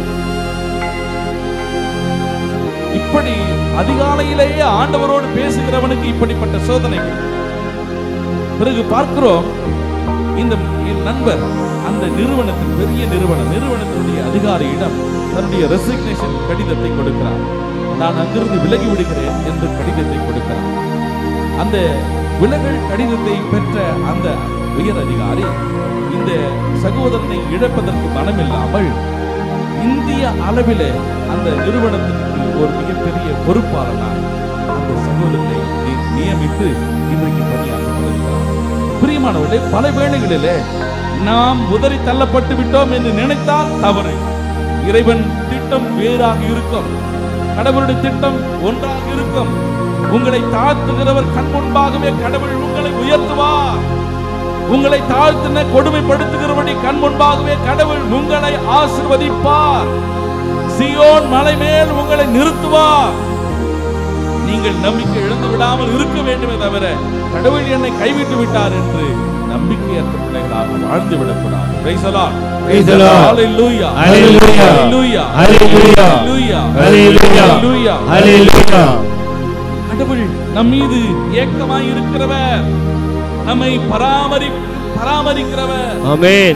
இப்படி அதிகாலையிலேயே ஆண்டவரோடு பேசுகிறவனுக்கு இப்படிப்பட்ட சோதனைகள் பிறகு பார்க்கிறோம் இந்த என் நண்பர் அந்த நிறுவனத்தின் பெரிய நிறுவனம் நிறுவனத்தினுடைய அதிகாரியிடம் தன்னுடைய ரெசிக்னேஷன் கடிதத்தை கொடுக்கிறார் நான் அங்கிருந்து விலகி விடுகிறேன் என்று கடிதத்தை கொடுக்கிறார் அந்த விலகல் கடிதத்தை பெற்ற அந்த உயர் அதிகாரி இந்த சகோதரனை இழப்பதற்கு மனமில்லாமல் இந்திய அளவிலே அந்த நிறுவனத்திற்கு ஒரு மிகப்பெரிய பொறுப்பாளனாக அந்த சகோதரனை நி- நியமித்து இன்றைக்கு பணியாற்றிக் கொண்டிருக்கிறார் பிரியமானவர்களே பல வேளைகளிலே நாம் உதறி தள்ளப்பட்டு விட்டோம் என்று நினைத்தால் தவறு இறைவன் திட்டம் வேறாக இருக்கும் கடவுளுடைய திட்டம் ஒன்றாக இருக்கும் உங்களை தாழ்த்துகிறவர் கண் முன்பாகவே கடவுள் உங்களை உயர்த்துவார் உங்களை தாழ்த்தின கொடுமைப்படுத்துகிறவனை கண் முன்பாகவே கடவுள் உங்களை ஆசிர்வதிப்பார் சியோன் மலை மேல் உங்களை நிறுத்துவார் நீங்கள் நம்பிக்கை இழந்து விடாமல் இருக்க வேண்டுமே தவிர கடவுள் என்னை கைவிட்டு விட்டார் என்று நம்பிக்கையற்ற பிள்ளைகளாக வாழ்ந்து விடக்கூடாது Praise the Lord. Praise the Lord. Hallelujah. Hallelujah. Hallelujah. Hallelujah. Hallelujah. Hallelujah. Hallelujah. Hallelujah. கடவுள் நம் மீது ஏக்கமாய் இருக்கிறவர் நம்மை பராமரி பராமரிக்கிறவர் Amen.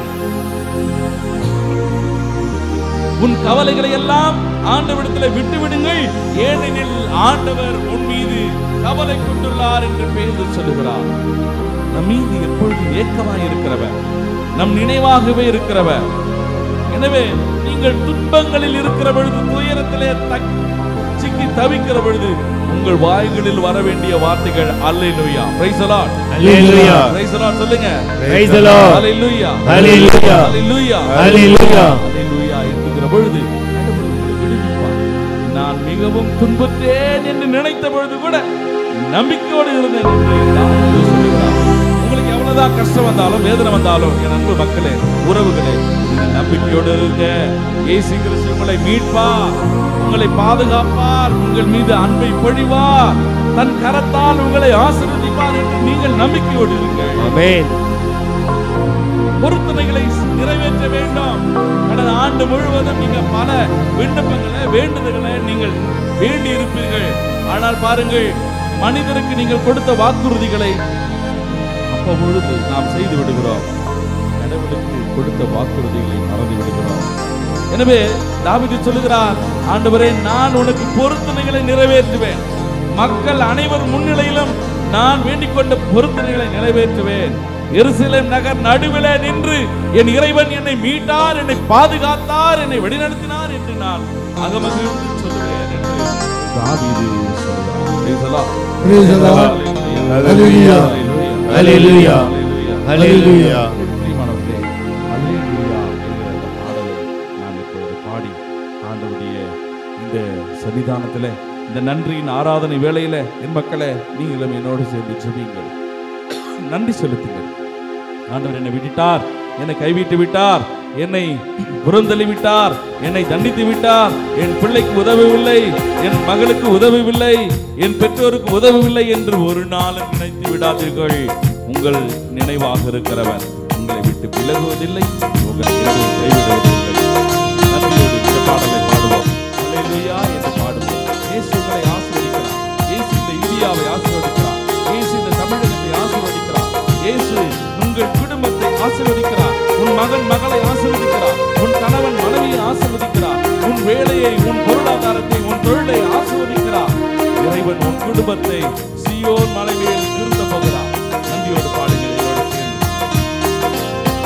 உன் கவலைகளை எல்லாம் ஆண்டவரிடத்தில் விட்டு விடுங்கள் ஏனெனில் ஆண்டவர் உன் மீது கவலை கொண்டுள்ளார் என்று பேர் சொல்லுகிறார் நம் மீது எப்பொழுதும் ஏக்கமாய் இருக்கிறவர் நம் நினைவாகவே இருக்கிறவர் எனவே நீங்கள் துன்பங்களில் இருக்கிற பொழுது துயரத்திலே தக்- சிக்கி தவிக்கிற பொழுது உங்கள் வாய்களில் வர வேண்டிய வார்த்தைகள் அல்லேலூயா praise the Lord Hallelujah. Praise the Lord சொல்லுங்க Praise the Lord. அல்லேலூயா Hallelujah. அல்லேலூயா Hallelujah. அல்லேலூயா என்கிற பொழுது கடவுள் உங்களை விடுவிப்பார் நான் மிகவும் துன்புற்றேன் என்று நினைத்த பொழுது கூட நம்பிக்கையோடு இருந்தேன் என்று தாவீது சொல்லுகிறார் உங்களுக்கு எவ்வளவுதான் கஷ்டம் வந்தாலும் வேதனை வந்தாலும் என் அன்பு மக்களே உறவுகளே நீங்க நம்பிக்கையோடு இருங்க இயேசு கிறிஸ்து உங்களை மீட்பார் உங்களை பாதுகாப்பார் உங்கள் மீது அன்பை பொழிவார் தன் கரத்தால் உங்களை ஆசீர்வதிப்பார் என்று நீங்கள் நம்பிக்கையோடு இருங்கள் Amen. பொருத்தனைகளை நிறைவேற்ற வேண்டும் கடந்த ஆண்டு முழுவதும் நீங்க பல விண்ணப்பங்களை வேண்டுதல்களை நீங்கள் வேண்டி இருப்பீர்கள் ஆனால் பாருங்கள் மனிதருக்கு நீங்கள் கொடுத்த வாக்குறுதிகளை அப்பொழுது நாம் செய்து விடுகிறோம் கடவுளுக்கு கொடுத்த வாக்குறுதிகளை மறந்து விடுகிறோம் எனவே தாவீது சொல்லுகிறார் ஆண்டவரே நான் உனக்கு பொருத்தனைகளை நிறைவேற்றுவேன் மக்கள் அனைவர் முன்னிலையிலும் நான் வேண்டிக் கொண்ட பொருத்தனைகளை நிறைவேற்றுவேன் எருசலேம் நகர் நடுவிலே நின்று என் இறைவன் என்னை மீட்டார் என்னை பாதுகாத்தார் என்னை வழிநடத்தினார் என்று நான் அகமகிழ்ந்து சொல்லுவேன் என்று தாவீது சொல்கிறார் Praise the Lord. Praise the Lord. Hallelujah. Hallelujah. Hallelujah. பிரியமானவர்களே, அல்லேலூயா என்கிற அந்த பாடலை நாம் இப்பொழுது பாடி ஆண்டவருடைய இந்த சன்னிதானத்திலே இந்த நன்றியின் ஆராதனை வேளையில என் மக்களே நீங்களும் என்னோடு சேர்ந்து ஜெபியுங்கள் நன்றி செலுத்துங்கள் ஆண்டவர் என்னை விட்டுட்டார் என்னை கைவிட்டு விட்டார் என்னை புறந்தள்ளி விட்டார் என்னை தண்டித்து விட்டார் என் பிள்ளைக்கு உதவவில்லை என் மகளுக்கு உதவவில்லை என் பெற்றோருக்கு உதவவில்லை என்று ஒரு நாளும் நினைத்து விடாதீர்கள் உங்கள் நினைவாக இருக்கிறவர் உங்களை விட்டு விலகுவதில்லை உங்களை விட்டு கைவிடுவதில்லை நன்றியோடு இந்த பாடலை பாடுவோம் அல்லேலூயா என்று பாடுவோம் இயேசு உங்களை ஆசீர்வதிக்கிறார் இயேசு இந்த இந்தியாவை ஆசீர்வதிக்கிறார் இயேசு இந்த தமிழகத்தை ஆசீர்வதிக்கிறார் இயேசு உங்கள் குடும்பத்தை ஆசீர்வதிக்கிறார் உன் மகன் மகளை ஆசீர்வதிக்கிறார் உன் கணவன் மனைவியை ஆசீர்வதிக்கிறார் உன் வேலையை உன் பொருளாதாரத்தை உன் தொழிலை ஆசீர்வதிக்கிறார் இறைவன் உன் குடும்பத்தை சியோன் மலை மேல் நிறுத்த போகிறார் நன்றியோடு பாடுங்கள் என்னோடு சேர்ந்து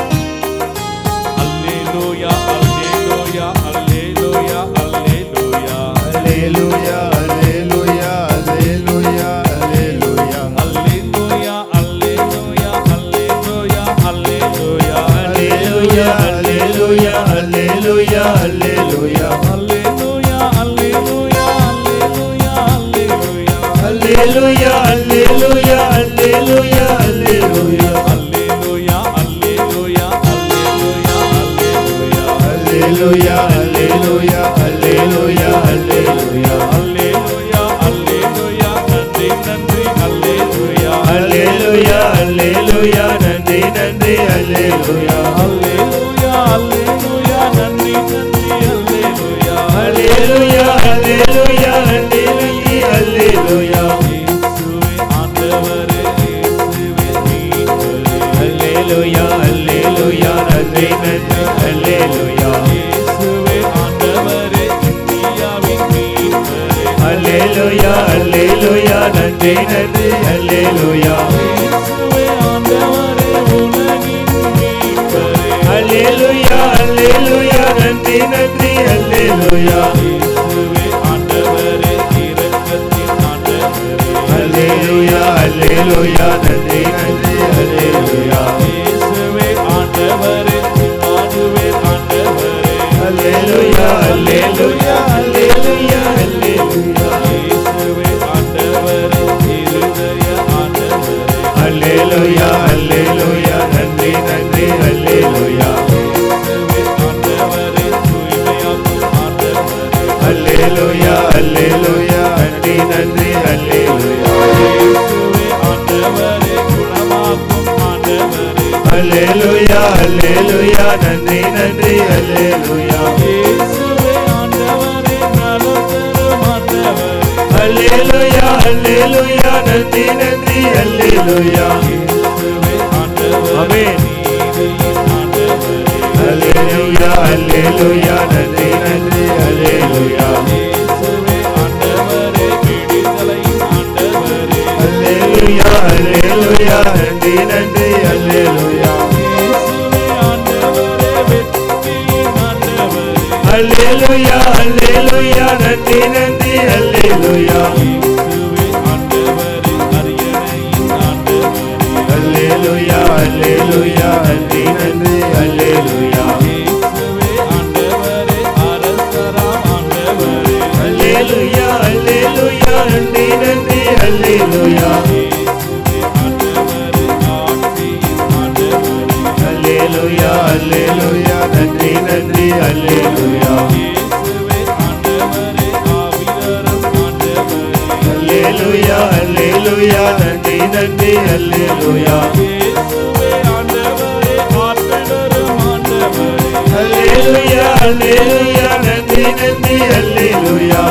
அல்லேலூயா அல்லேலூயா அல்லேலூயா அல்லேலூயா Hallelujah, hallelujah, hallelujah, hallelujah. அல்லேலூயா அல்லேலூயா அல்லேலூயா அல்லேலூயா Hallelujah, hallelujah, hallelujah, hallelujah. அல்லேலூயா அல்லேலூயா அல்லேலூயா அல்லேலூயா Hallelujah, hallelujah, hallelujah, hallelujah. அல்லேலூயா அல்லேலூயா அல்லேலூயா அல்லேலூயா Hallelujah, hallelujah, hallelujah, hallelujah. அல்லேலூயா அல்லேலூயா நன்றி நன்றி அல்லேலூயா Hallelujah, hallelujah, நன்றி நன்றி hallelujah. அல்லேலூயா அல்லேலூயா நன்றி நன்றி அல்லேலூயா Hallelujah, hallelujah, நன்றி நன்றி hallelujah. இயேசுவே ஆண்டவரே இயேசுவே மீட்பரே Hallelujah, hallelujah, நன்றி நன்றி hallelujah. இயேசுவே ஆண்டவரே இந்தியாவின் மீட்பரே Hallelujah, hallelujah, நன்றி நன்றி hallelujah. இயேசுவே ஆண்டவரே உலகின் மீட்பரே Hallelujah, hallelujah, நன்றி நன்றி hallelujah. இயேசுவே ஆண்டவரே இரக்கத்தின் ஆண்டவரே Hallelujah, hallelujah, நன்றி நன்றி hallelujah. இயேசுவே ஆண்டவரே இம்மானுவேல் ஆண்டவரே Hallelujah, hallelujah, hallelujah, hallelujah. இயேசுவே ஆண்டவரே இருதய ஆண்டவரே Hallelujah, hallelujah, நன்றி நன்றி hallelujah. இயேசுவே ஆண்டவரே தூய்மையாக்கும் ஆண்டவரே Hallelujah, hallelujah, நன்றி நன்றி hallelujah. இயேசுவே ஆண்டவரே குணமாக்கும் ஆண்டவரே Hallelujah, hallelujah, நன்றி நன்றி hallelujah. இயேசுவே ஆண்டவரே நலம் தரும் ஆண்டவரே Hallelujah, hallelujah, நன்றி நன்றி hallelujah. இயேசுவே ஆண்டவரே ஆமென். நீதியின் ஆண்டவரே Hallelujah, hallelujah, நன்றி நன்றி hallelujah. இயேசுவே ஆண்டவரே விடுதலையின் ஆண்டவரே Hallelujah, hallelujah, நன்றி நன்றி hallelujah. இயேசுவே ஆண்டவரே வெற்றியின் ஆண்டவரே Hallelujah, hallelujah, நன்றி நன்றி hallelujah. இயேசுவே ஆண்டவரே அரியணையின் ஆண்டவரே Hallelujah, hallelujah, நன்றி நன்றி hallelujah. இயேசுவே ஆண்டவரே அரசராம் ஆண்டவரே Hallelujah, hallelujah, நன்றி நன்றி hallelujah. இயேசுவே ஆண்டவரே ஆட்சியின் ஆண்டவரே Hallelujah, hallelujah, நன்றி நன்றி hallelujah. இயேசுவே ஆண்டவரே ஆவிதரும் ஆண்டவரே Hallelujah, hallelujah, நன்றி நன்றி hallelujah. இயேசுவே ஆண்டவரே ஆற்றலரும் ஆண்டவரே Hallelujah, hallelujah, நன்றி நன்றி hallelujah.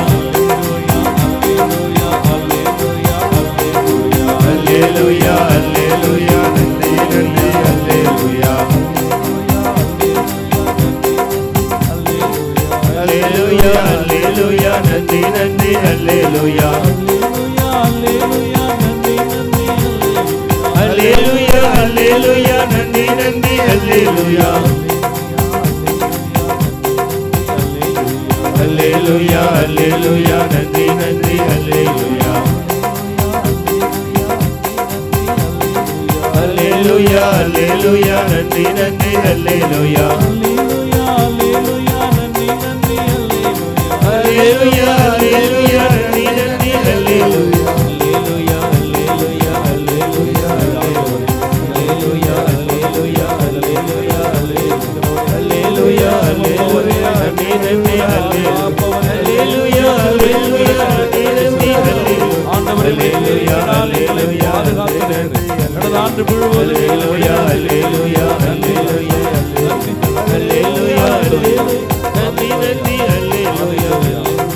அல்லேலூயா அல்லேலூயா அல்லேலூயா Hallelujah, hallelujah, நன்றி நன்றி hallelujah. அல்லேலூயா அல்லேலூயா நன்றி நன்றி Hallelujah, hallelujah, அல்லேலூயா நன்றி நன்றி அல்லேலூயா அல்லேலூயா அல்லேலூயா நன்றி நன்றி அல்லேலூயா அல்லேலூயா அல்லேலூயா நன்றி நன்றி அல்லேலூயா அல்லேலூயா அல்லேலூயா நன்றி நன்றி அல்லேலூயா அல்லேலூயா அல்லேலூயா அல்லேலூயா அல்லேலூயா அல்லேலூயா அல்லேலூயா அல்லேலூயா அல்லேலூயா நன்றி நன்றி அல்லேலூயா அல்லேலூயா நன்றி நன்றி அல்லேலூயா ஆண்டவரே அல்லேலூயா பாதுகாத்து கடந்த ஆண்டு முழுவதும் அல்லேலூயா அல்லேலூயா அல்லேலூயா அல்லேலூயா நன்றி நன்றி அல்லேலூயா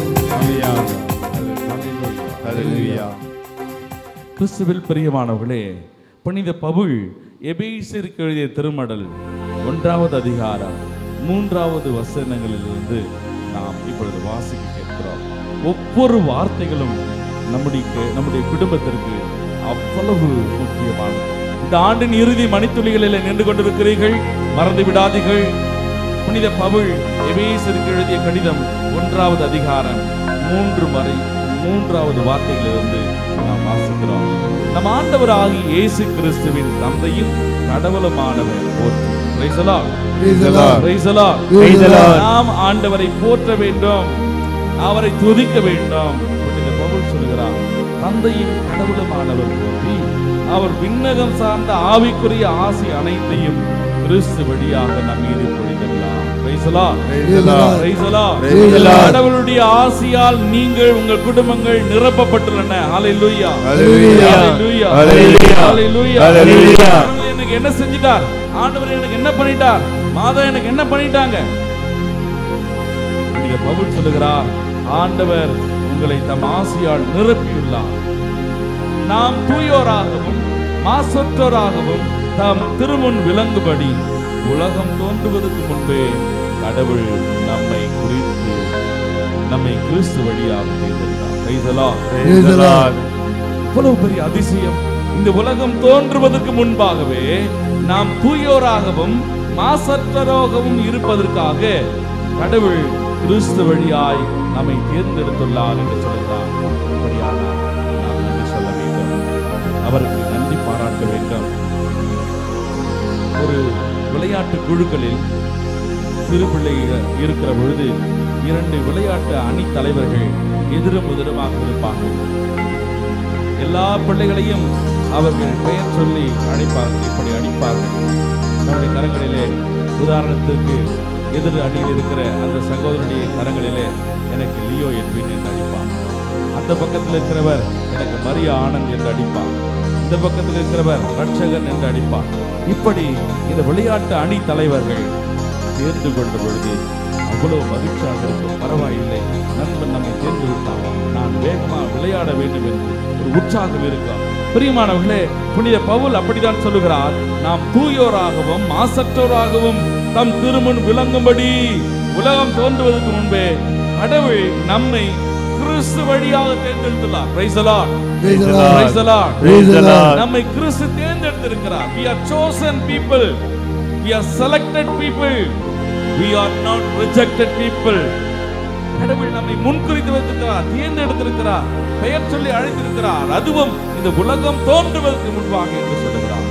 அல்லேலூயா கிறிஸ்துவில் பிரியமானவர்களே புனித பவுல் எபேசிற்கு எழுதிய திருமடல் ஒன்றாவது அதிகாரம் மூன்றாவது வசனங்களிலிருந்து நாம் இப்பொழுது வாசிக்க கேட்கிறோம் ஒவ்வொரு வார்த்தைகளும் நம்முடைய நம்முடைய குடும்பத்திற்கு அவ்வளவு முக்கியமானது இந்த ஆண்டின் இறுதி மணித்துளிகளில் நின்று கொண்டிருக்கிறீர்கள் மறந்து விடாதீர்கள் புனித பவுல் எபேசருக்கு எழுதிய கடிதம் ஒன்றாவது அதிகாரம் மூன்று வரை மூன்றாவது வார்த்தைகளிலிருந்து நாம் வாசிக்கிறோம் நம் ஆண்டவராகி இயேசு கிறிஸ்துவின் தந்தையும் கடவுளுமானவர் போற்றி Praise the Lord. Praise the Lord. Praise the Lord. Praise the Lord. நாம் ஆண்டவரை போற்ற வேண்டும் அவரை துதிக்க வேண்டும் புனித பவுல் சொல்கிறார் தந்தையும் கடவுளுமானவர் போற்றி அவர் விண்ணகம் சார்ந்த ஆவிக்குரிய ஆசி அனைத்தையும் கிறிஸ்து வழியாக நம் மீது பொழிந்துள்ளார் Praise the Lord. Praise the Lord. Praise the Lord. Praise the Lord. கடவுளுடைய ஆசியால் நீங்கள் உங்கள் குடும்பங்கள் நிரப்பப்பட்டுள்ளன ஹalleluya Hallelujah. ஹalleluya Hallelujah. ஹalleluya Hallelujah. ஆண்டவர் எனக்கு என்ன செஞ்சிட்டார் ஆண்டவர் எனக்கு என்ன பண்ணிட்டார் மாதா எனக்கு என்ன பண்ணிட்டாங்க புனித பவுல் சொல்லுகிறார் ஆண்டவர் உங்களை தம் ஆசியால் நிரப்பியுள்ளார் நாம் தூயோராகவும் மாசற்றோராகவும் தாம் திருமுன் விளங்குபடி உலகம் தோன்றுவதற்கு முன்பே கடவுள் நம்மை குறித்து நம்மை கிறிஸ்து வழியாக தேர்ந்தெடுத்தார் Praise the Lord. Praise the Lord. இவ்வளவு பெரிய அதிசயம் இந்த உலகம் தோன்றுவதற்கு முன்பாகவே நாம் தூயோராகவும் மாசற்றரோகவும் இருப்பதற்காக கடவுள் கிறிஸ்து வழியாய் நம்மை தேர்ந்தெடுத்துள்ளார் என்று சொல்கிறார் அப்படியானால் நாம் நன்றி சொல்ல வேண்டும் அவருக்கு நன்றி பாராட்ட வேண்டும் ஒரு விளையாட்டு குழுக்களில் சிறு பிள்ளைகள் இருக்கிற பொழுது இரண்டு விளையாட்டு அணி தலைவர்கள் எதிரும் எதிருமாக இருப்பார்கள் எல்லா பிள்ளைகளையும் அவர்கள் பெயர் சொல்லி அழைப்பார்கள் இப்படி அடிப்பார்கள் நம்முடைய கரங்களிலே உதாரணத்திற்கு எதிர் அணியில் இருக்கிற அந்த சகோதரனுடைய கரங்களிலே எனக்கு லியோ என்பின் என்று அடிப்பான் அந்த பக்கத்தில் இருக்கிறவர் எனக்கு மரியா ஆனந்த் என்று அடிப்பார் இந்த பக்கத்தில் இருக்கிறவர் ரட்சகன் என்று அடிப்பார் இப்படி இந்த விளையாட்டு அணி தலைவர்கள் தேர்ந்து கொண்ட பொழுது அவ்வளவு மகிழ்ச்சியாக இருக்கும் பரவாயில்லை நண்பன் நம்மை தேர்ந்து விட்டான் நான் வேகமா விளையாட வேண்டும் என்று ஒரு உற்சாகம் இருக்கும் பிரியமானவர்களே புனித பவுல் அப்படித்தான் சொல்லுகிறார் நாம் தூயோராகவும் மாசற்றோராகவும் தம் திருமுன் விளங்கும்படி உலகம் தோன்றுவதற்கு முன்பே கடவுள் நம்மை கிறிஸ்து வழியாக தேர்ந்தெடுத்துள்ளார் Praise the Lord. Praise the Lord. Praise the Lord. Praise the Lord. நம்மை கிறிஸ்து தேர்ந்தெடுத்திருக்கிறார் we are chosen people we are selected people we are not rejected people கடவுள் நம்மை முன்குறித்து வைத்திருக்கிறார் தேர்ந்தெடுத்திருக்கிறார் பெயர் சொல்லி அழைத்திருக்கிறார் அதுவும் இந்த உலகம் தோன்றுவதற்கு முன்பாக என்று சொல்லுகிறார்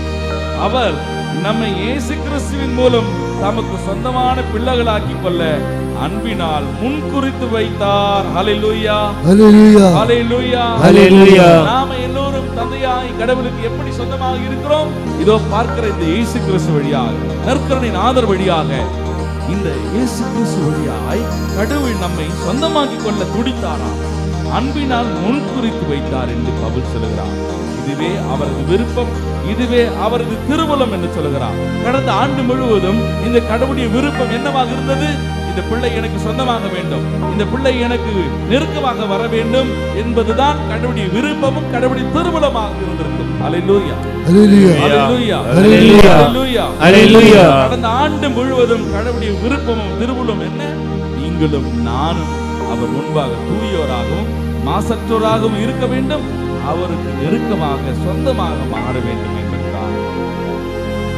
அவர் நம்மை இயேசு கிறிஸ்துவின் மூலம் தமக்கு சொந்தமான பிள்ளைகளாக்கிக் கொள்ள அன்பினால் முன்குறித்து வைத்தார் ஹalleluya Hallelujah. ஹalleluya Hallelujah. நாம எல்லோரும் தந்தையாய் கடவுளுக்கு எப்படி சொந்தமாக இருக்கிறோம் இதோ பார்க்கிற இந்த இயேசு கிறிஸ்து வழியாக நற்கரனின் ஆதர் வழியாக இந்த இயேசு கிறிஸ்து வழியாய் கடவுள் நம்மை சொந்தமாக்கிக் கொள்ள துடித்தாராம் அன்பினால் முன்குறித்து வைத்தார் என்று பவுல் சொல்லுகிறார் இதுவே அவரது விருப்பம் இதுவே அவரது திருவுளம் என்று சொல்லுகிறார் கடந்த ஆண்டு முழுவதும் இந்த கடவுளுடைய விருப்பம் என்னவாக இருந்தது இந்த பிள்ளை எனக்கு சொந்தமாக வேண்டும் இந்த பிள்ளை எனக்கு நெருக்கமாக வர வேண்டும் என்பதுதான் கடவுளுடைய விருப்பமும் கடவுளுடைய திருவுளமாக இருந்திருக்கும் அலையிலூயா Hallelujah. Hallelujah. Hallelujah. Hallelujah. Hallelujah. கடந்த ஆண்டு முழுவதும் கடவுளுடைய விருப்பமும் திருவுளம் என்ன நீங்களும் நானும் அவர் முன்பாக தூயோராகவும் மாசற்றோராகவும் இருக்க வேண்டும் அவருக்கு நெருக்கமாக சொந்தமாக மாற வேண்டும் என்பதுதான்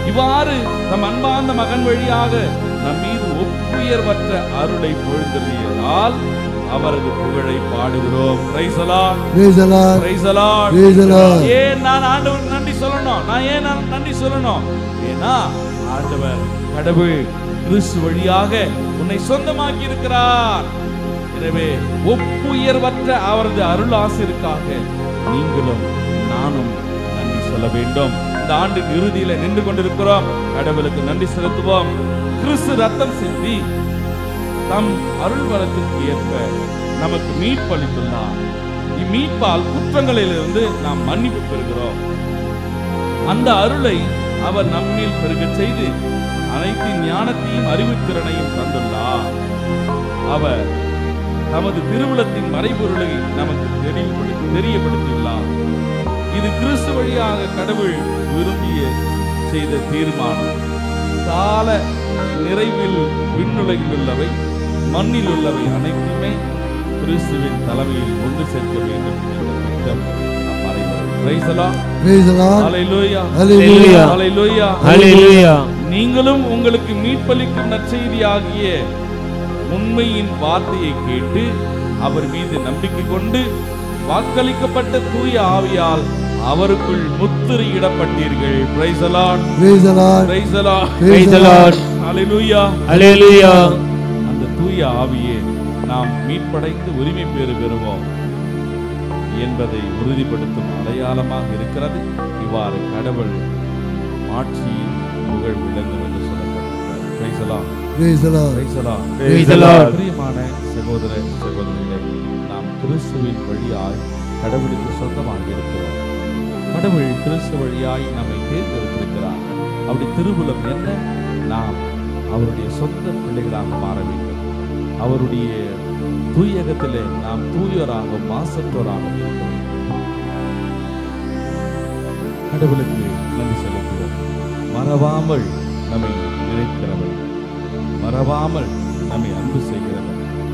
இவ்வாறு நம் அன்பார்ந்த மகன் வழியாக நம் மீது ஒப்புயர்வற்ற அருளை பொழுந்தறியதால் அவரது புகழை பாடுகிறோம் Praise the Lord. Praise the Lord. Praise the Lord. Praise the Lord. ஏன் நான் ஆண்டவருக்கு நன்றி சொல்லணும் நான் ஏன் நான் நன்றி சொல்லணும் ஏன்னா ஆண்டவர் கடவுள் கிறிஸ்து வழியாக உன்னை சொந்தமாக்கி இருக்கிறார் எனவே ஒப்புயர்வற்ற அவரது அருள் ஆசிற்காக நீங்களும் நானும் நன்றி சொல்ல வேண்டும் இந்த ஆண்டின் இறுதியில நின்று கொண்டிருக்கிறோம் கடவுளுக்கு நன்றி செலுத்துவோம் கிறிஸ்து ரத்தம் சிந்தி தம் அருள் வரத்திற்கு ஏற்ப நமக்கு மீட்பளித்துள்ளார் இம்மீட்பால் குற்றங்களிலிருந்து நாம் மன்னிப்பு பெறுகிறோம் அந்த அருளை அவர் நம்மில் பெருகச் செய்து அனைத்து ஞானத்தையும் அறிவுத்திறனையும் தந்துள்ளார் அவர் தமது திருவுளத்தின் மறைபொருளை நமக்கு தெளிவுபடுத்தி தெரியப்படுத்தியுள்ளார் இது கிறிஸ்து வழியாக கடவுள் விரும்பிய செய்த தீர்மானம் கால நிறைவில் விண்ணுலகில் உள்ளவை மண்ணில் உள்ளவை அனைத்துமே கிறிஸ்துவின் தலைமையில் ஒன்று சேர்க்க வேண்டும் என்ற திட்டம் நம் அனைவரும் Praise the Lord. Praise the Lord. Hallelujah. Hallelujah. Hallelujah. ஹalleluya நீங்களும் உங்களுக்கு மீட்பளிக்கும் நற்செய்தியாகிய உண்மையின் வார்த்தையை கேட்டு அவர் மீது நம்பிக்கை கொண்டு வாக்களிக்கப்பட்ட தூய ஆவியால் அவருக்குள் முத்திரையிடப்பட்டீர்கள் Praise the Lord. Praise the Lord. Praise the Lord. praise the lord Hallelujah. ஹalleluya அந்த தூய ஆவியே நாம் மீட்படைந்து உரிமை பேறு பெறுவோம் என்பதை உறுதிப்படுத்தும் அடையாளமாக இருக்கிறது இவ்வாறு கடவுள் ஆட்சியின் புகழ் விளங்கும் என்று சொல்லப்பட்டிருக்கிறது Praise the Lord. Praise the Lord. Praise the Lord. Praise the Lord. பிரியமான சகோதர சகோதரிகளே நாம் கிறிஸ்துவின் வழியாய் கடவுளுக்கு சொந்தமாக இருக்கிறோம் கடவுள் கிறிஸ்து வழியாய் நம்மை தேர்ந்தெடுத்திருக்கிறார் அப்படி திருவுளம் என்ன நாம் அவருடைய சொந்த பிள்ளைகளாக மாற வேண்டும் அவருடைய தூயகத்திலே நாம் தூயோராக மாசற்றோராக இருக்க வேண்டும் கடவுளுக்கு நன்றி செலுத்துவோம் மறவாமல் நம்மை நினைக்கிறவர் மறவாமல் நம்மை அன்பு செய்கிறவர்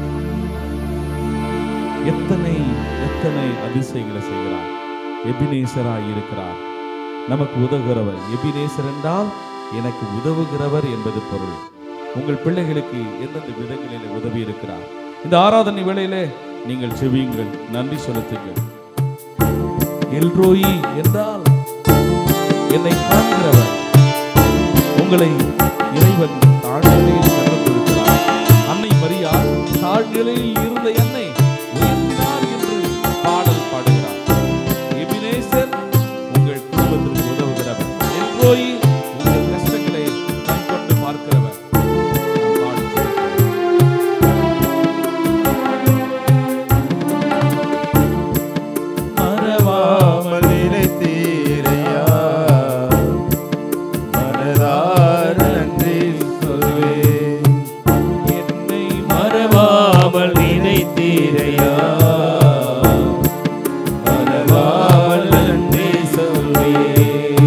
எத்தனை எத்தனை அதிசயங்களை செய்கிறார் எபினேசராய் இருக்கிறார் நமக்கு உதவுகிறவர் எபினேசர் என்றால் எனக்கு உதவுகிறவர் என்பது பொருள் உங்கள் பிள்ளைகளுக்கு எந்தெந்த விதங்களில் உதவி இருக்கிறார் இந்த ஆராதனை வேளையிலே நீங்கள் செவியுங்கள் நன்றி செலுத்துங்கள் எல்ரோயி என்றால் என்னை காண்கிறவர் உங்களை இறைவன் தாழ்நிலையில் கண்டிருக்கிறார் அன்னை மரியா தாழ்நிலையில் இருந்த என்னை உயர்த்தினார் என்று பாடல் பாடுகிறார் எபினேசர் உங்கள் குடும்பத்திற்கு உதவுகிறவர் எல்ரோயி உங்கள் கஷ்டங்களை கண் கொண்டு பார்க்கிறவர் நாம் பாடி செலுத்துவோம். மறவாமல் நினைத்தீரையா மனதார நன்றி சொல்வேன் என்னை மறவாமல் நினைத்தீரையா மறவாமல் நன்றி சொல்வேன்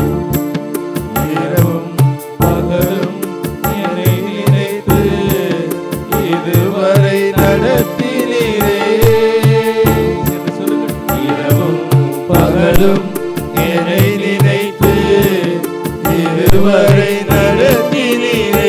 இரவும் பகலும் என்னை நினைத்து இதுவரை நடத்தினீரே என்று சொல்லுங்கள் இரவும் பகலும் என்னை நினைத்து இதுவரை நடத்தினீரே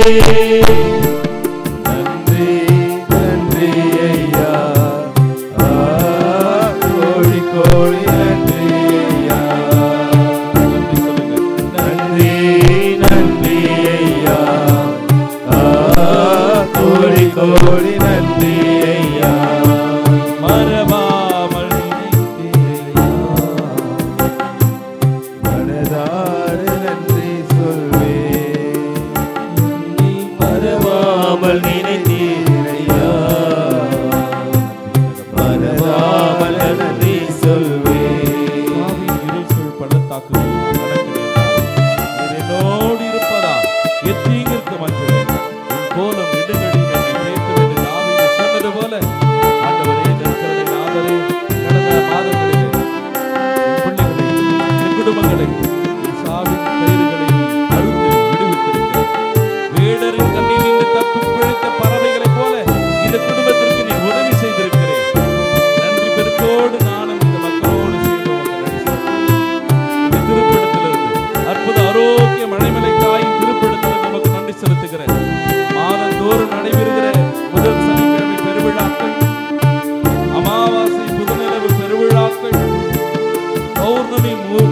நன்றி நன்றி ஐயா ஆ, கோடி கோடி நன்றி ஐயா நன்றி சொல்லுங்கள் நன்றி நன்றி ஐயா ஆ, கோடி கோடி நன்றி ஐயா மறவாமல் நினைத்தீரையா மனதார நன்றி சொல்வேன் நீ மறவாமல் நினைத்தீரையா மறவாமல் நன்றி சொல்வேன் பாவியின் இருள் பள்ளத்தாக்குகளில் நான் நடக்க நேர்ந்தாலும், நீர் என்னோடு இருப்பதால் எத்தீங்கிற்கு மஞ்சள் உன் கோலம் இடுகடி என்னை கேட்கும் என்று தாவீது சொன்னது போல ஆண்டவரே நற்கருணை நாதரே கடந்த மாதங்களிலே என் பிள்ளைகளை என் குடும்பங்களை என் சாவின் கயிறுகளை அறுத்து விடுவித்திருக்கிறேன் வேடரின் கண்ணில் நின்று தப்பி பிழைத்த பறவைகளைப் போல இந்த குடும்பத்திற்கு நீ உதவி செய்திருக்கிறேன்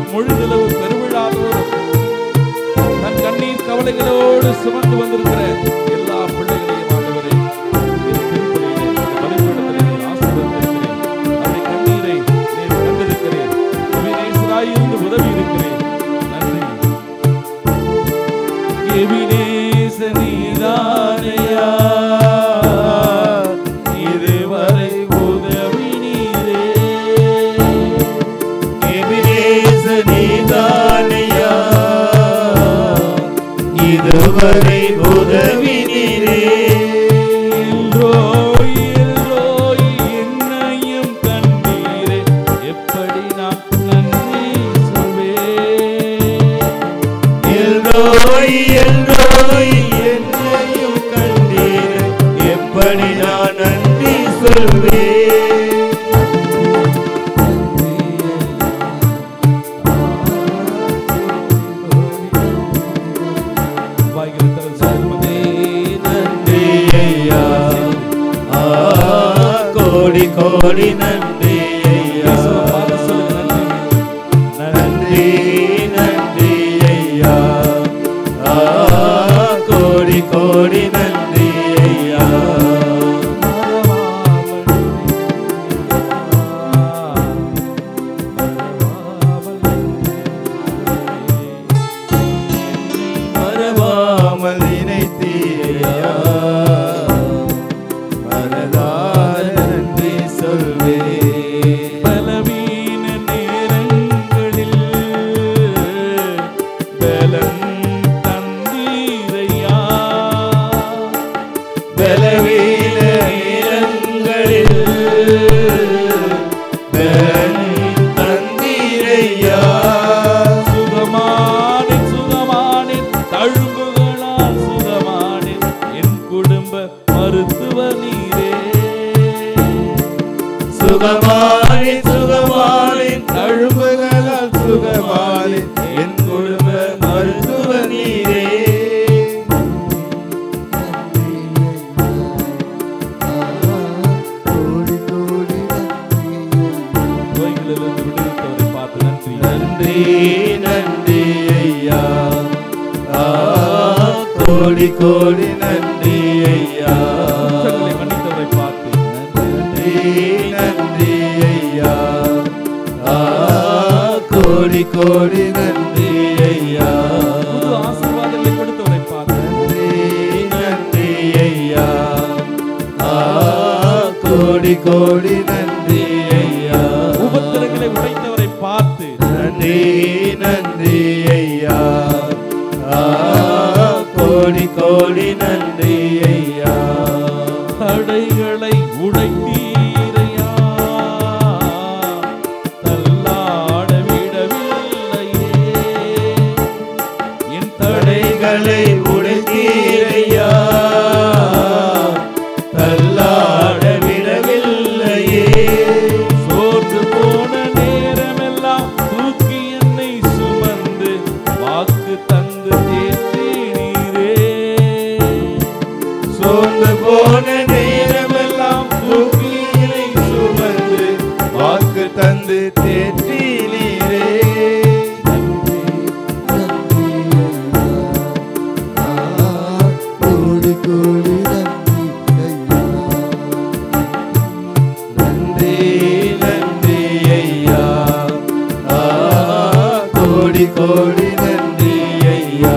முழுதளவு பெருவிழாதோறும் தன் கண்ணீர் கவலைகளோடு சுமந்து வந்திருக்கிற எல்லா பிள்ளைகளையும் ஆண்டவரே இந்த திருப்பலியிலே, இந்த பலிபீடத்திலே நீர் ஆசீர்வதித்திருக்கிறீர். அவருடைய கண்ணீரை நீர் கண்டிருக்கிறீர். எபினேசராய் இருந்து உதவி இருக்கிறேன் நன்றி எபினேச நீதானையா இதுவரை உதவி நீரே எபினேச நீதானையா இதுவரை உதவி நீரே எல்ரோய், எல்ரோய், என்னையும் கண்டீரே. எப்படி நான் நன்றி சொல்வேன்? எல்ரோய் எல்ரோய் என்னையும் கண்டீர் எப்படி நான் நன்றி சொல்வேன் வாய்களை திறந்து சொல்லுமே. நன்றி ஐயா ஆ, கோடி கோடி நன்றி ஐயா இயேசுவை பார்த்து சொல்லுங்க நன்றி. நன்றி நன்றி ஐயா ஆ, கோடி கோடி நன்றி ஐயா மறவாமல் நினைத்தீரையா மனதார நன்றி சொல்வேன் பலவீன நேரங்களில் பலன் தந்தீரையா பலவீன நேரங்களில் பலன் தந்தீரையா சுகமானேன் சுகமானேன் தழும்புகளால் சுகமானேன் என் குடும்ப மருத்துவ நீரே சுகமானி சுகமானி தழும்புகளால் சுகமானி என் குடும்ப மருத்துவ நீரே நோய்களிலிருந்து விடுவித்தவரை பார்த்து நன்றி நன்றி நன்றி ஐயா ஆ, கோடி கோடி நன்றி ஐயா குற்றங்களை மன்னித்தவரை பார்த்து நன்றி நன்றி நன்றி ஐயா ஆ, கோடி கோடி நன்றி ஐயா புது ஆசீர்வாதங்களை கொடுத்தவரை பார்த்து நன்றி நன்றி ஐயா ஆ, கோடி கோடி நன்றி ஐயா உபத்திரங்களை உடைத்தவரை பார்த்து நன்றி நன்றி ஐயா ஆ, கோடி கோடி நன்றி ஐயா தடைகளை உடைத்தீரையா தள்ளாட விடவில்லையே என் தடைகளை உடைத்தீரையா தள்ளாட விடவில்லையே சோர்ந்து போன நேரமெல்லாம் தூக்கி என்னை சுமந்து வாக்கு தந்து தேற்றீரே சோர்ந்து போன நேரமெல்லாம் தூக்கியினை சுமந்து வாக்கு தந்து தேற்றினீரே கோடி கோடி நன்றி ஐயா நன்றி நன்றி ஐயா ஆ, கோடி கோடி நன்றி ஐயா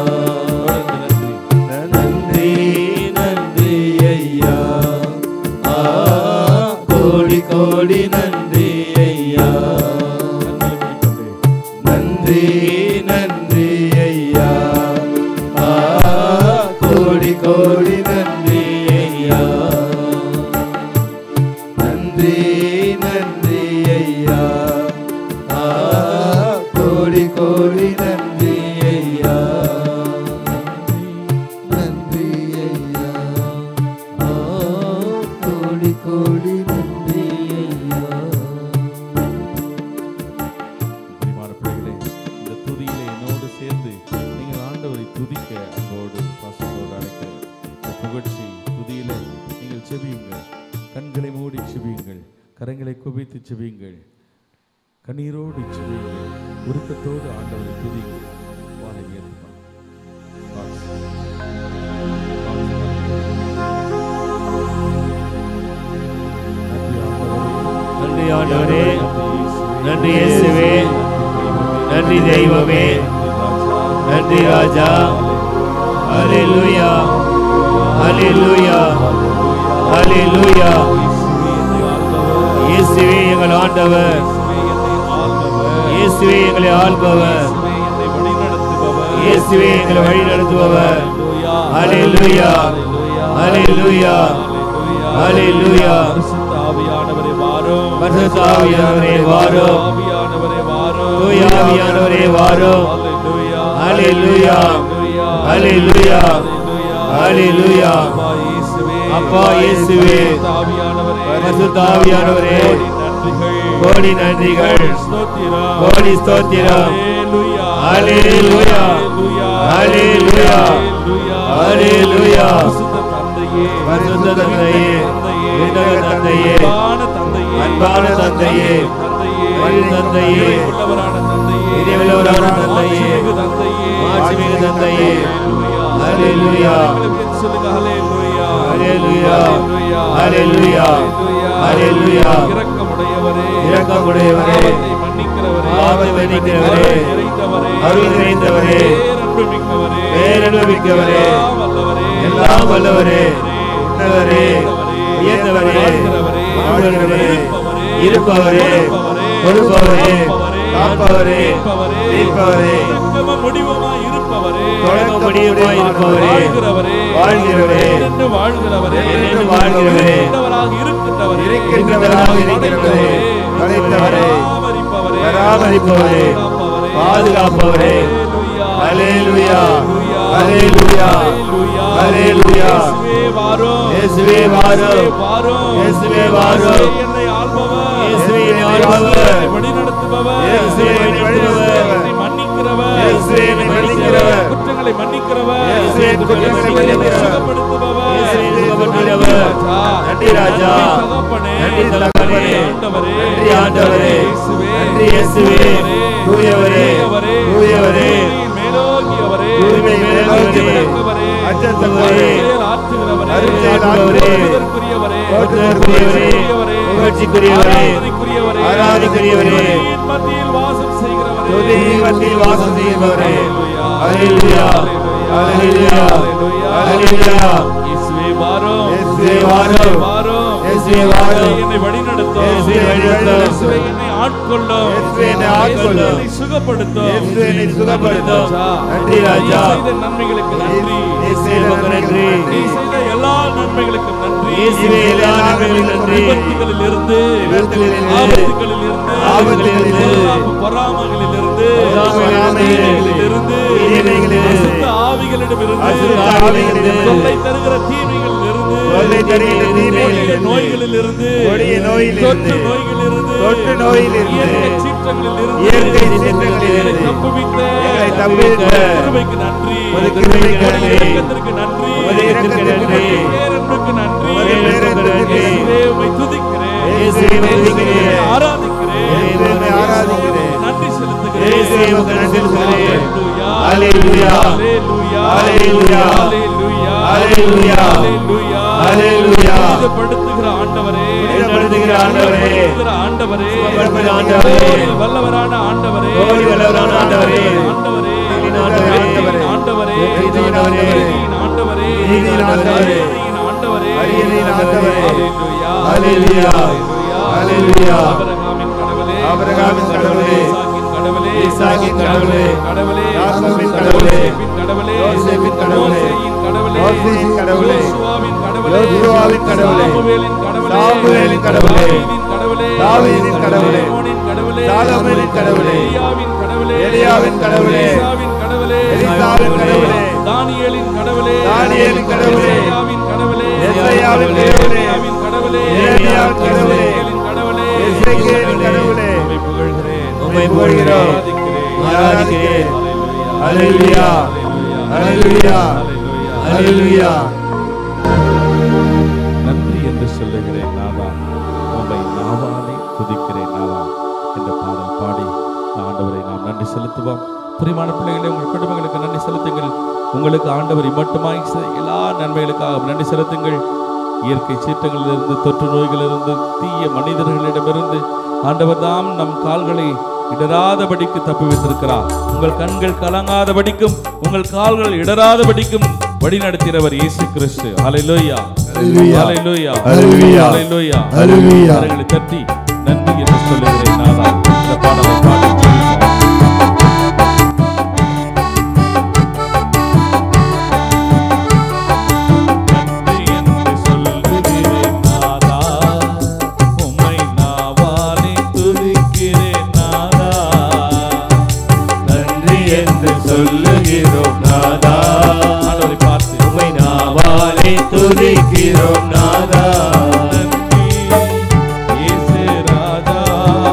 நன்றி நன்றி நன்றி ஐயா ஆ, கோடி கோடி நன்றி ஐயா நன்றி நன்றி ஐயா ஆ, கோடி கோடி நன்றி ஐயா நன்றி நன்றி ஐயா ஆ, கோடி கோடி நன்றி ஐயா நன்றி ஐயா ஆ, கோடி கோடி நன்றி ஐயா பிரியமான பிள்ளைகளே இந்த துதியிலே என்னோடு சேர்ந்து நீங்கள் ஆண்டவரை துதிக்க அன்போடு பாசத்தோடு அழைக்க இந்த புகழ்ச்சி துதியிலே நீங்கள் செவியுங்கள் கண்களை மூடி செவியுங்கள் கரங்களை குவித்து செவியுங்கள் கண்ணீரோடு செவியுங்கள் உருக்கத்தோடு ஆண்டவரை துதிங்க வாழை உயர்த்துவாங்க நன்றி ஆண்டவரே நன்றி இயேசுவே நன்றி தெய்வமே நன்றி ராஜா ஹalleluya ஹalleluya ஹalleluya இயேசுவே எங்கள் ஆண்டவர் இயேசுவே எங்களை ஆள்பவர் இயேசுவே எங்களை வழி நடத்துபவர் ஹalleluya ஹalleluya ஹalleluya பரிசுத்த ஆவியானவரே வாரும் பரிசுத்த ஆவியானவரே வாரும். ஆவியானவரே வாரும் தூய ஆவியானவரே வாரும். ஹalleluya ஹalleluya ஹalleluya ஹalleluya அப்பா இயேசுவே பரிசுத்த ஆவியானவரே கோடி நன்றிகள் கோடி ஸ்தோத்திரம் ஹalleluya ஹalleluya ஹalleluya பரிசுத்த தந்தையே விண்ணக தந்தையே அன்பான தந்தையே வழி தந்தையே இதயமுள்ளவரான தந்தையே மாட்சிமிகு தந்தையே ஹalleluya ஹalleluya ஹalleluya ஹalleluya இரக்கமுடையவரே இரக்கமுடையவரே பாவத்தை மன்னிக்கிறவரே பாவத்தை மன்னிக்கிறவரே நிறைந்தவரே அருள் நிறைந்தவரே பேரன்பு மிக்கவரே பேரன்பு மிக்கவரே எல்லாம் வல்லவரே உன்னதரே உயர்ந்தவரே வாழ்கிறவரே இருப்பவரே கொடுப்பவரே காப்பவரே மீட்பவரே முடிவுமாய் இருப்பவரே தொடக்க முடிவுமாய் இருப்பவரே வாழ்கிறவரே வாழ்கிறவரே என்று வாழ்கிறவரே என்று வாழ்கிறவரே இருக்கின்றவராக இருக்கின்றவரே இருக்கின்றவராக இருக்கிறவரே படைத்தவரே பராமரிப்பவரே பராமரிப்பவரே பாதுகாப்பவரே ஹalleluya ஹalleluya ஹalleluya இயேசுவே வாரும் இயேசுவே வாரும் வாரும் இயேசுவே வாரும் என்னை ஆள்பவர் இயேசுவே என்னை ஆள்பவர் என்னை வழிநடத்துபவர் இயேசுவே என்னை வழிநடத்துபவர் என்னை மன்னிக்கிறவர் இயேசுவே என்னை மன்னிக்கிறவர் குற்றங்களை மன்னிக்கிறவர் இயேசுவே என் குற்றங்களை மன்னிக்கிறவர். சுகப்படுத்துபவர் இயேசுவே என்னை சுகப்படுத்துகிறவர். நன்றி ராஜா. தகப்பனே நன்றி தகப்பனே. ஆண்டவரே நன்றி ஆண்டவரே. இயேசுவே நன்றி இயேசுவே. தூயவரே. தூயவரே. மேலோங்கியவரே தூய்மை மேலோங்கியவரே. அச்சத்தக்கவரே அச்சத்தக்கவரே. அருட்செயல் ஆற்றுகிறவரே அருட்செயல் ஆற்றுகிறவரே. போற்றுதற்குரியவரே போற்றுதற்குரியவரே. புகழ்ச்சிக்குரியவரே. ஆராதனைக்குரியவரே ஆராதனைக்குரியவரே. துதியின் மத்தியில் வாசம் செய்கிறவரே துதியின் மத்தியில் வாசம் செய்பவரே ஹalleluya ஹalleluya ஹalleluya இயேசுவே வாரும் இயேசுவே வாரும். வாரும் இயேசுவே வாரும். என்னை வழிநடத்தும் இயேசுவே வழிநடத்தும். இயேசுவே என்னை ஆட்கொள்ளும் இயேசுவே என்னை ஆட்கொள்ளும். இயேசுவே என்னை சுகப்படுத்தும் இயேசுவே என்னை சுகப்படுத்தும். நன்றி ராஜா. நீ செய்த நன்மைகளுக்கு நன்றி இயேசுவே உமக்கு நன்றி நீ செய்த எல்லா நன்மைகளுக்கும் நன்றி இயேசுவே எல்லா நன்மைகளுக்கும் நன்றி. விபத்துகளில் இருந்து விபத்துகளில் இருந்து, ஆபத்துகளில் இருந்து ஆபத்துகளில் இருந்து, பொல்லாப்பு பொறாமைகளில் இருந்து பொறாமைகளில் இருந்து தீமைகளில் இருந்து, அசுத்த ஆவிகளிடமிருந்து அசுத்த ஆவிகளிலிருந்து, தொல்லை தருகிற தீமைகளில் இருந்து தொல்லை தருகிற தீமைகளில் கொடிய இருந்து, நோய்களில் இருந்து கொடிய நோயிலிருந்து, தொற்று நோய்களில் இருந்து தொற்று நோயிலிருந்து, இயற்கை சீற்றங்களில் இருந்து இயற்கை சீற்றங்களில் எங்களை இருந்து, தப்புவித்த எங்களை தப்புவித்த கிருபைக்கு நன்றி உமது கிருபைக்கு உமது நன்றி. இரக்கத்திற்கு நன்றி உமது இரக்கத்திற்கு நன்றி. உமது பேரன்புக்கு நன்றி உமது பேரன்புக்கு நன்றி. இயேசுவே உம்மை துதிக்கிறேன் இயேசுவே உம்மை துதிக்கிறேன். இயேசுவே ஆராதிக்கிறேன் இயேசுவே உம்மை ஆராதிக்கிறேன். நன்றி செலுத்துகிறேன் இயேசுவே உமக்கு நன்றி செலுத்துகிறேன். ஹalleluya ஹalleluya. ஹalleluya ஹalleluya. ஹalleluya ஹalleluya. ஹalleluya ஹalleluya. புனிதப்படுத்துகிற ஆண்டவரே புனிதப்படுத்துகிற ஆண்டவரே. புனிதப்படுத்துகிற ஆண்டவரே புனிதப்படுத்துகிற ஆண்டவரே. கோடி வல்லவரான ஆண்டவரே கோடி வல்லவரான ஆண்டவரே. ஆண்டவரே நீதியின் ஆண்டவரே. நீதியின் ஆண்டவரே நீதியின் ஆண்டவரே. நீதியின் ஆண்டவரே நீதியின் ஆண்டவரே. நீதியின் ஆண்டவரே அரியணையின் ஆண்டவரே. ஹalleluya ஹalleluya. ஹalleluya. ஆபிரகாமின் கடவுளே ஆபிரகாமின் கடவுளே. ஈசாக்கின் கடவுளே ஈசாக்கின் கடவுளே. கடவுளே யாக்கோபின் கடவுளே. யோசேப்பின் கடவுளே யோசேப்பின் கடவுளே. மோசேயின் கடவுளே மோசேயின் கடவுளே. யோசுவாவின் கடவுளே யோசுவாவின் கடவுளே. சாமுவேலின் கடவுளே சாமுவேலின் கடவுளே. தாவீதின் கடவுளே தாவீதின் கடவுளே. சாலமோனின் கடவுளே சாலமோனின் கடவுளே. எலியாவின் கடவுளே எலியாவின் கடவுளே. எலிசாவின் கடவுளே எலிசாவின் கடவுளே. தானியேலின் கடவுளே தானியேலின் கடவுளே. எசேயாவின் கடவுளே எசேயாவின் கடவுளே. எரேமியாவின் கடவுளே எரேமியாவின் கடவுளே. எசேக்கியேலின் கடவுளே எசேக்கியேலின் கடவுளே. உம்மை புகழ்கிறேன் உம்மை புகழ்கிறோம். ஆராதிக்கிறேன். ஹalleluya. ஹalleluya. ஹalleluya. நன்றி என்று சொல்லுகிறேன் நாதா உம்மை நாவாலே துதிக்கிறேன் நாதா என்ற பாடல் பாடி ஆண்டவரை நாம் நன்றி செலுத்துவோம் பிரியமான பிள்ளைகளே உங்கள் குடும்பங்களுக்கு நன்றி செலுத்துங்கள் உங்களுக்கு ஆண்டவர் இம்மட்டுமாய் செய்த எல்லா நன்மைகளுக்காக நன்றி செலுத்துங்கள் இயற்கை சீற்றங்களிலிருந்து தொற்று நோய்களிலிருந்து தீய மனிதர்களிடமிருந்து ஆண்டவர் தாம் நம் கால்களை இடராதபடிக்கு தப்பி வைத்திருக்கிறார் உங்கள் கண்கள் கலங்காதபடிக்கும் உங்கள் கால்கள் இடராதபடிக்கும் வழி நடத்தினவர் இயேசு கிறிஸ்து ஹalleluya Hallelujah. ஹalleluya Hallelujah. ஹalleluya Hallelujah. கரங்களை தட்டி நன்றி என்று சொல்லுகிறேன் நாதா இந்த பாடலை பாடி ஜெபிப்போம். நன்றி என்று சொல்லுகிறேன் நாதா உம்மை நாவாலே துதிக்கிறேன் நாதா நன்றி என்று சொல்லுகிறோம் நாதா ஆண்டவரை பார்த்து உம்மை நாவாலே துதிக்கிறோம் நாதா நன்றி இயேசு ராஜா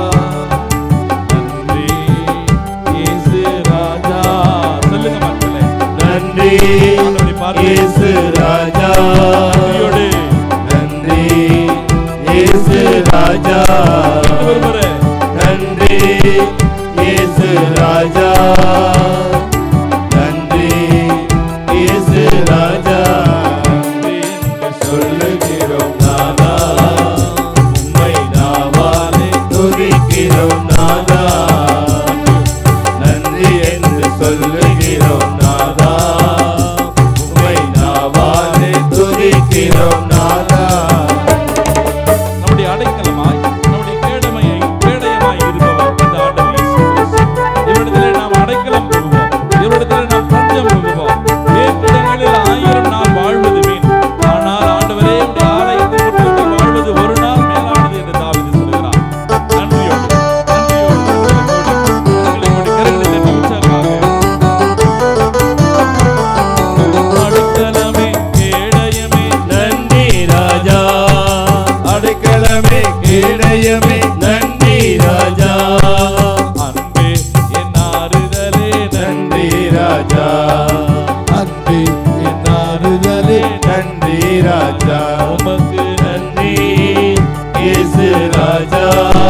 நன்றி இயேசு ராஜா சொல்லுங்க மக்களே நன்றி ஆண்டவரை பார்த்து இயேசு ராஜா நன்றியோடு நன்றி இயேசு ராஜா ஒரு முறை நன்றி இயேசு ராஜா நன்றி இயேசு ராஜா நன்றி என்று சொல்லுகிறோம் நாதா உம்மை நாவாலே துதிக்கிறோம் நாதா நன்றி என்று சொல்லுகிறோம் நாதா உம்மை நாவாலே துதிக்கிறோம் நாதா நம்முடைய அடைக்கலமாய் நம்முடைய கேடமையை கேடயமாய் இருப்பவர் இந்த ஆண்டவர் இயேசு கிறிஸ்து. இவரிடத்திலே நாம் அடைக்கலம் புகுவோம் இவரிடத்திலே நாம் தஞ்சம் புகுவோம் வேற்றிடங்களில் ஆயிரம் நாள் வாழ்வது மீன் ஆனால் ஆண்டவரே உடைய ஆலயத்தின் முற்றத்தில் வாழ்வது ஒரு நாள் மேலானது என்று தாவீது சொல்கிறார் நன்றியோடு நன்றியோடு கரங்களை மூடி, கரங்களை தட்டி உற்சாகமாக அடைக்கலமே கேடயமே நன்றி ராஜா அடைக்கலமே கேடயமே நன்றி ராஜா அன்பே என் ஆறுதலே நன்றி ராஜா அன்பே என் ஆறுதலே நன்றி ராஜா உமக்கு நன்றி இயேசு ராஜா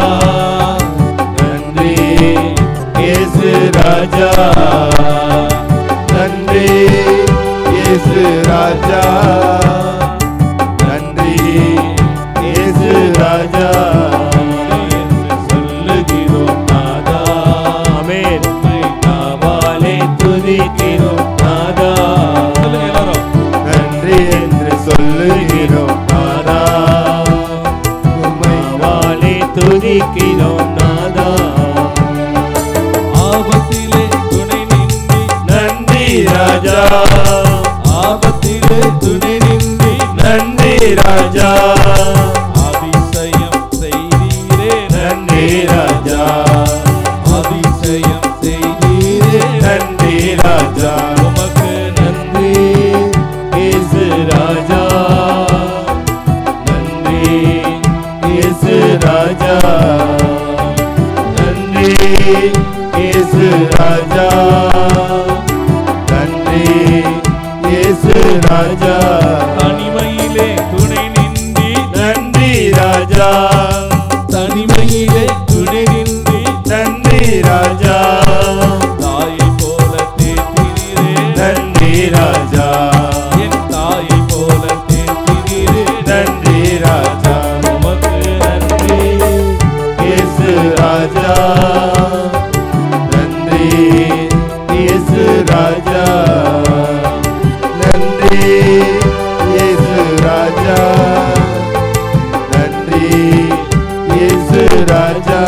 நன்றி இயேசு ராஜா நன்றி இயேசு ராஜா நன்றி இயேசு ராஜா என்று சொல்லுகிறோம் நாதா ஆமென் உம்மை நாவாலே துதிக்கிறோம் நாதா சொல்லுங்க எல்லாரும் நன்றி என்று சொல்லுகிறோம் நாதா உம்மை வாழி துதிக்கிறோம் நாதா ஆபத்திலே துணை நின்றி நன்றி ராஜா ஆபத்திலே துணை நின்றி நன்றி ராஜா அதிசயம் செய்தீரே நன்றி ராஜா அதிசயம் செய்தீரே நன்றி ராஜா உமக்கு நன்றி நன்றி இயேசு ராஜா நன்றி இயேசு ராஜா நன்றி இயேசு ராஜா நன்றி இயேசு ராஜா தனிமையிலே துணை நின்றி நன்றி ராஜா தனிமையிலே துணை நின்றி நன்றி ராஜா தாயை போல தேற்றினீரே நன்றி ராஜா என் தாயை போல தேற்றினீரே நன்றி ராஜா உமக்கு நன்றி இயேசு ராஜா நன்றி இயேசு ராஜா நன்றி இயேசு ராஜா நன்றி இயேசு ராஜா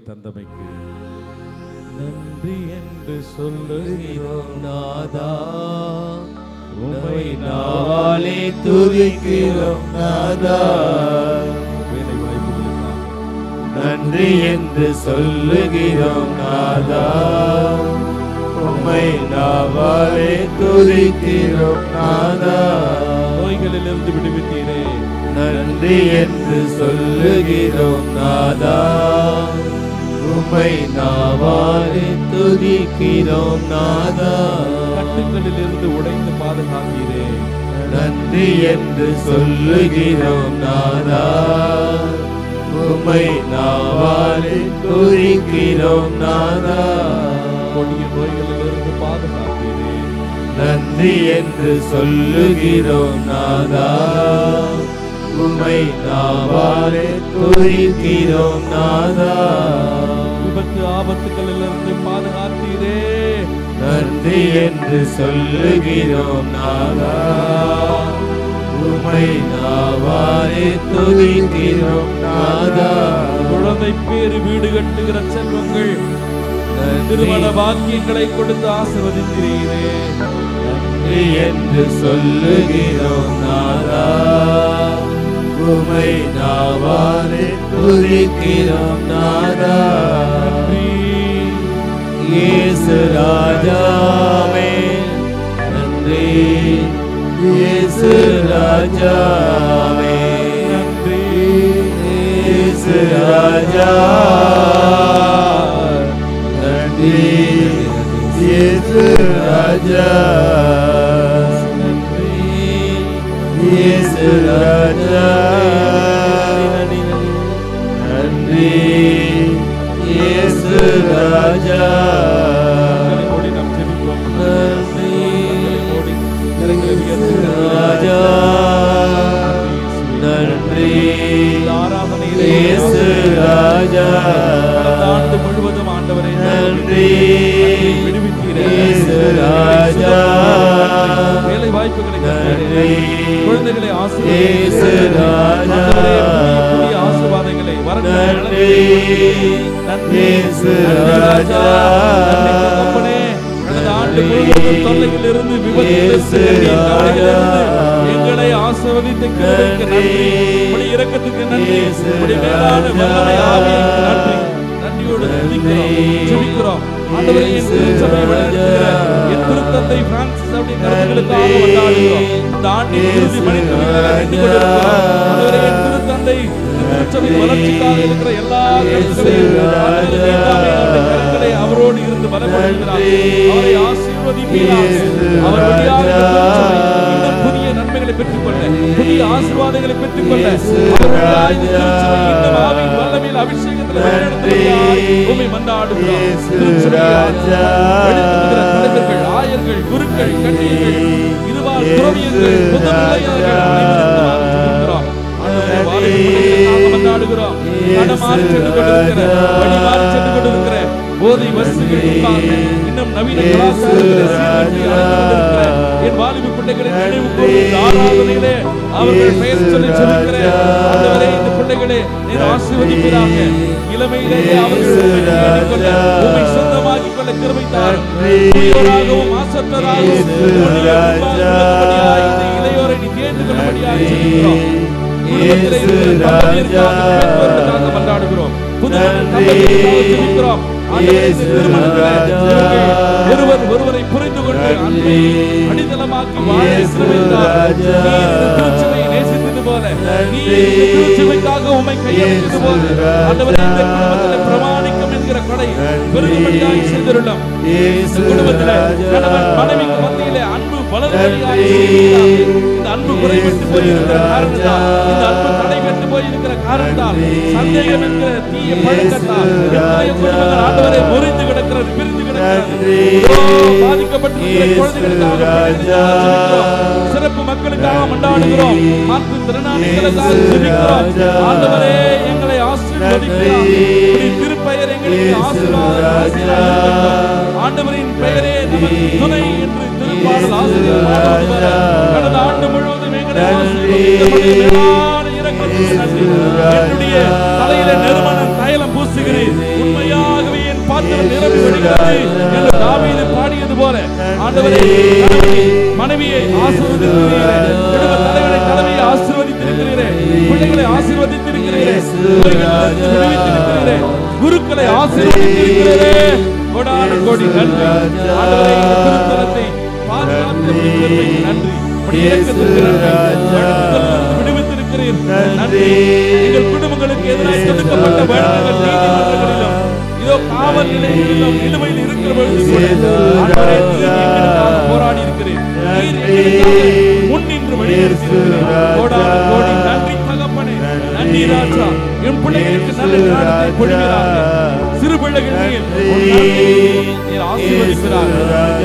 தந்தமைக்கு நன்றி என்று சொல்லுகிறோம் நாதா உமை நாவாலே துதிக்கிறோம் நாதா வேலை வாய்ப்புகளுக்காக நன்றி என்று சொல்லுகிறோம் நாதா உம்மை நாவாலே துதிக்கிறோம் நாதா நோய்களிலிருந்து விடுவித்தீரே நன்றி என்று சொல்லுகிறோம் நாதா உம்மை நாவாலே துதிக்கிறோம் நாதா கட்டுகளிலிருந்து உடைந்து பாதுகாத்தீரே நன்றி என்று சொல்லுகிறோம் நாதா உம்மை நாவாலே துதிக்கிறோம் நாதா கொடிய நோய்களிலிருந்து பாதுகாத்தீரே நன்றி என்று சொல்லுகிறோம் நாதா உம்மை நாவாலே துதிக்கிறோம் நாதா விபத்து ஆபத்துகளிலிருந்து பாதுகாத்தீரே நன்றி என்று சொல்லுகிறோம் நாதா உம்மை நாவாலே துதிக்கிறோம் நாதா குழந்தை பேறு வீடு கட்டுகிற செல்வங்கள் திருமண பாக்கியங்களை கொடுத்து ஆசிர்வதிக்கிறீரே நன்றி என்று சொல்லுகிறோம் நாதா உம்மை நாவாலே துதிக்கிறோம் நாதா நன்றி. இயேசு ராஜாவே நன்றி இயேசு ராஜாவே நன்றி. இயேசு ராஜா நன்றி இயேசு ராஜா நன்றி. இயேசு ராஜா நன்றி இயேசு ராஜா கரங்களை மூடி நாம் ஜெபிப்போம். நன்றி கரங்களை மூடி, கரங்களை உயர்த்துகிறோம். ராஜா நன்றி இந்த ஆராதனையிலே இயேசு ராஜா கடந்த ஆண்டு முழுவதும் ஆண்டவரை நன்றி விடுவித்தீரே. இயேசு ராஜா வேலை வாய்ப்புகளை நன்றி தந்தீரே. குழந்தைகளை இயேசு ஆசீர்வதித்தீரே. ராஜா ஆண்டவரே, புதிய புதிய ஆசீர்வாதங்களை வரங்களை நன்றி நன்றி இயேசு நன்றி ராஜா ராஜா. நன்றி தகப்பனே. கடந்த ஆண்டு முழுவதும் தொல்லையிலிருந்து விபத்திலிருந்து இயேசு கவலையிலிருந்து ராஜா. எங்களை ஆசீர்வதித்த கிருபைக்கு நன்றி உம்முடைய இரக்கத்துக்கு நன்றி இயேசு உம்முடைய மேலான வல்லமை ராஜா. ஆவிக்கு நன்றி நன்றியோடு துதிக்கிறோம் ஜெபிக்கிறோம் ஆண்டவரே என் திருச்சபையை வழிநடத்துகிற என் திருத்தந்தை பிரான்சிஸ் அவருடைய கருத்துக்களுக்காக கொண்டாடுகிறோம் இந்த ஆண்டின் இறுதி மணித்துளிகளை நின்று கொண்டிருக்கிறோம் ஆண்டவரே என் திருத்தந்தை இந்த திருச்சபையின் வளர்ச்சிக்காக இருக்கிற எல்லா கருத்துக்களையும் ஆண்டவரே நீதாமே அவருடைய கரங்களை அவரோடு இருந்து பலப்படுத்துகிறார் அவரை ஆசீர்வதிப்பீராக அவர் வழியாக இந்த திருச்சபை இன்னும் புதிய நன்மைகளை பெற்றுக்கொள்ள புதிய ஆசீர்வாதங்களை பெற்றுக்கொள்ள அவர் வழியாக இந்த திருச்சபை இன்னும் ஆவியின் வல்லமையில் அபிஷேகத்தில் வழிநடத்துவதற்காக உம்மை மன்றாடுகிறோம் திருச்சபையார் வழிநடத்துகிற தலைவர்கள் ஆயர்கள் குருக்கள் கண்ணியர்கள் இருவார் துறவியர்கள் புதநிலையர்கள் அனைவருக்குமாக ஜெபிக்கிறோம். ஆண்டவரே, வாலிப பிள்ளைகளுக்காக மன்றாடுகிறோம். தடமாறி சென்று கொண்டிருக்கிற, வழி மாறி சென்று கொண்டிருக்கிற, போதை வஸ்துகள் முன்பாக இன்னும் நவீன கலாச்சாரத்திலே சீர்கட்டி அடைந்து கொண்டிருக்கிற என் வாலிப பிள்ளைகளை நினைவு கூர்ந்து இந்த ஆராதனையிலே அவர்கள் பெயர் சொல்லி சொல்லுகிற ஆண்டவரே இந்த பிள்ளைகளை நீர் ஆசீர்வதிப்பீராக இளமையிலேயே அவர்கள் உம்மை தேடிக்கொள்ள, உம்மை சொந்தமாக்கிக் கொள்ள கிருபை தாரும் தூயோராகவும் மாசற்றராகவும் உம்முடைய முன்பாக நிற்கும்படியாய் இந்த இளையோரை நீ தேர்ந்து கொள்ளும்படியாய் ஜெபிக்கிறோம். குடும்பத்திலே இருக்கிற தம்பதியருக்காக, பெற்றோர்களுக்காக மன்றாடுகிறோம் புதுமண தம்பதியருக்காக ஜெபிக்கிறோம். ஆண்டவரே, இந்த திருமணத்திலே இவர்கள் ஒருவர் ஒருவரை புரிந்து கொண்டு அன்பை அடித்தளமாக்கி வாழ கிருபை தாரும். நீர் இந்த திருச்சபையை நேசித்தது போல நீ இந்த திருச்சபைக்காக உம்மை கையெழுத்தது போல ஆண்டவரே இந்த குடும்பத்திலே பிரமாணிக்கம் என்கிற கொடை பெருகும்படியாய் செய்திருள்ளோம் இந்த குடும்பத்திலே கணவன் மனைவிக்கு மத்தியிலே அன்பு வளரும்படியாய் செய்தீராக. இந்த அன்பு குறைபட்டு போயிருக்கிற காரணத்தால் இந்த அன்பு தடைபட்டு போயிருக்கிற காரணத்தால் சந்தேகம் என்கிற தீய பழக்கத்தால் எத்தனையோ குடும்பங்கள் ஆண்டவரை முறிந்து கிடக்கிறது பிரிந்து கிடக்கிறது இதோ பாதிக்கப்பட்டிருக்கிற குழந்தைகளுக்காக பிள்ளைகளுக்காக ஜெபிக்கிறோம். சிறப்பு மக்களுக்காக மண்டாடுகிறோம் மாற்று திறனாளிகளுக்காக ஜெபிக்கிறோம் ஆண்டவரே எங்களை ஆசீர்வதிக்கிறார் உம்முடைய திருப்பெயர் எங்களுக்கு ஆசீர்வாதம் ஆசீர்வாதம் இருக்கட்டும். ஆண்டவரின் பெயரே நமக்கு துணை என்று திருப்பாடல் ஆசிரியர் பாடுவது போல கடந்த ஆண்டு முழுவதும் எங்களை ஆசீர்வதித்தபடி மேலான இரக்கத்துக்கு நன்றி. என்னுடைய தலையில நெருமணம் தைலம் பூசுகிறீர் உண்மை பாத்திரம் நிரம்பி வழிகிறது என்று தாவீது பாடியது போல ஆண்டவரே மனைவியை ஆசீர்வதித்திருக்கிறீரே குடும்ப தலைவரை தலைவியை ஆசீர்வதித்திருக்கிறீரே பிள்ளைகளை ஆசீர்வதித்திருக்கிறீரே பிள்ளைகளிலிருந்து விடுவித்திருக்கிறீரே குருக்களை ஆசீர்வதித்திருக்கிறீரே கோடான கோடி நன்றி ஆண்டவரே இந்த திருத்தலத்தை பாதுகாத்தபடி கிருபைக்கு நன்றி இப்படி இயக்கத்திற்கு நன்றி வழக்குகளிலிருந்து விடுவித்திருக்கிறீர் நன்றி எங்கள் குடும்பங்களுக்கு எதிராக தொடுக்கப்பட்ட வழக்குகள் நீதிமன்றங்களிலும் இதோ காவல் நிலையங்களிலும் நிலுவையில் இருக்கிற பொழுது கூட ஆண்டவரே, நீர் எங்களுக்காக போராடி இருக்கிறீர் நீர் எங்களுக்காக முன் நின்று வழிநடத்தியிருக்கிறீர் கோடான கோடி நன்றி தகப்பனே நன்றி ராஜா என் பிள்ளைகளுக்கு நல்ல ஞானத்தை பொழிவீராக சிறு பிள்ளைகள் மேல் உன் நன்மையை நீர் ஆசீர்வதிக்கிறார்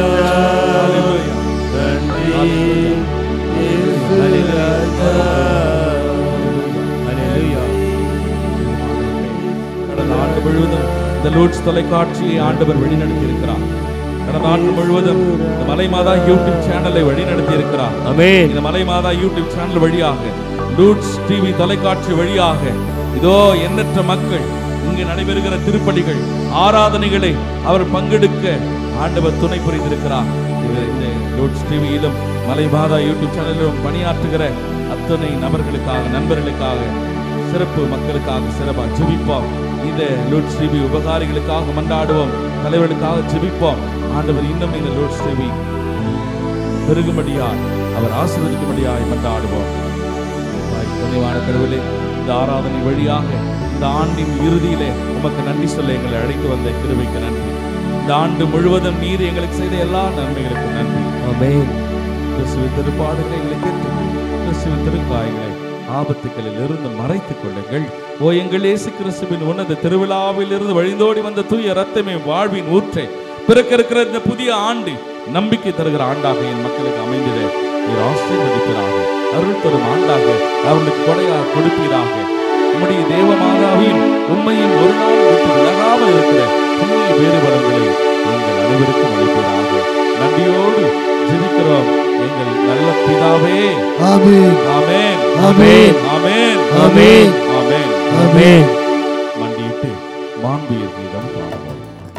கடந்த ஆண்டு முழுவதும் இந்த லூட்ஸ் தொலைக்காட்சியை ஆண்டவர் வழிநடத்தி இருக்கிறார் கடந்த ஆண்டு முழுவதும் இந்த மலை மாதா யூடியூப் சேனலை வழிநடத்தி இருக்கிறார் ஆமென் இந்த மலை மாதா யூடியூப் சேனல் வழியாக லூட்ஸ் டிவி தொலைக்காட்சி வழியாக இதோ எண்ணற்ற மக்கள் இங்கு நடைபெறுகிற திருப்பலிகள் ஆராதனைகளை அவர் பங்கெடுக்க ஆண்டவர் துணை புரிந்திருக்கிறார் இது இந்த லூட்ஸ் டிவியிலும் மலை மாதா யூடியூப் சேனலிலும் பணியாற்றுகிற அத்தனை நபர்களுக்காக நண்பர்களுக்காக சிறப்பு மக்களுக்காக சிறப்பா ஜெபிப்போம் இந்த லூட்ஸ் டிவி உபகாரிகளுக்காக மன்றாடுவோம் தலைவர்களுக்காக ஜெபிப்போம் ஆண்டவர் இன்னும் இந்த லூட்ஸ் டிவி பெருகும்படியாய் அவர் ஆசீர்வதிக்கும்படியாய் மன்றாடுவோம் தாய் துணைவான கடவுளே இந்த ஆராதனை வழியாக இந்த ஆண்டின் இறுதியிலே உமக்கு நன்றி சொல்ல எங்களை அழைத்து வந்த கிருபைக்கு நன்றி இந்த ஆண்டு முழுவதும் நீர் எங்களுக்கு செய்த எல்லா நன்மைகளுக்கும் நன்றி ஆமென் கிறிஸ்துவின் திருப்பாடுகளை எங்களை கேட்டு கிறிஸ்துவின் திருக்காயங்களை ஆபத்துகளில் இருந்து மறைத்துக் கொள்ளுங்கள் ஓ எங்கள் இயேசு கிறிஸ்துவின் உன்னத திருவிழாவில் இருந்து வழிந்தோடி வந்த தூய ரத்தமே வாழ்வின் ஊற்றே பிறக்க இருக்கிற இந்த புதிய ஆண்டு நம்பிக்கை தருகிற ஆண்டாக என் மக்களுக்கு அமைந்தது நீர் ஆசீர்வதிப்பீராக அருள் தரும் ஆண்டாக அவர்களுக்கு கொடையாக கொடுப்பீராக உம்முடைய தேவ மாதாவின் உண்மையின் ஒரு நாள் விட்டு விலகாமல் இருக்கிற புண்ணிய வேறுபலங்களை எங்கள் அனைவருக்கும் அளிப்பீராக நன்றியோடு ஜெபிக்கிறோம் எங்கள் நல்ல பிதாவே ஆமென் ஆமென் ஆமென். ஆமென் ஆமென். ஆமென் ஆமென் மண்டியிட்டு மாண்புயர் கீதம் பாடுவோம்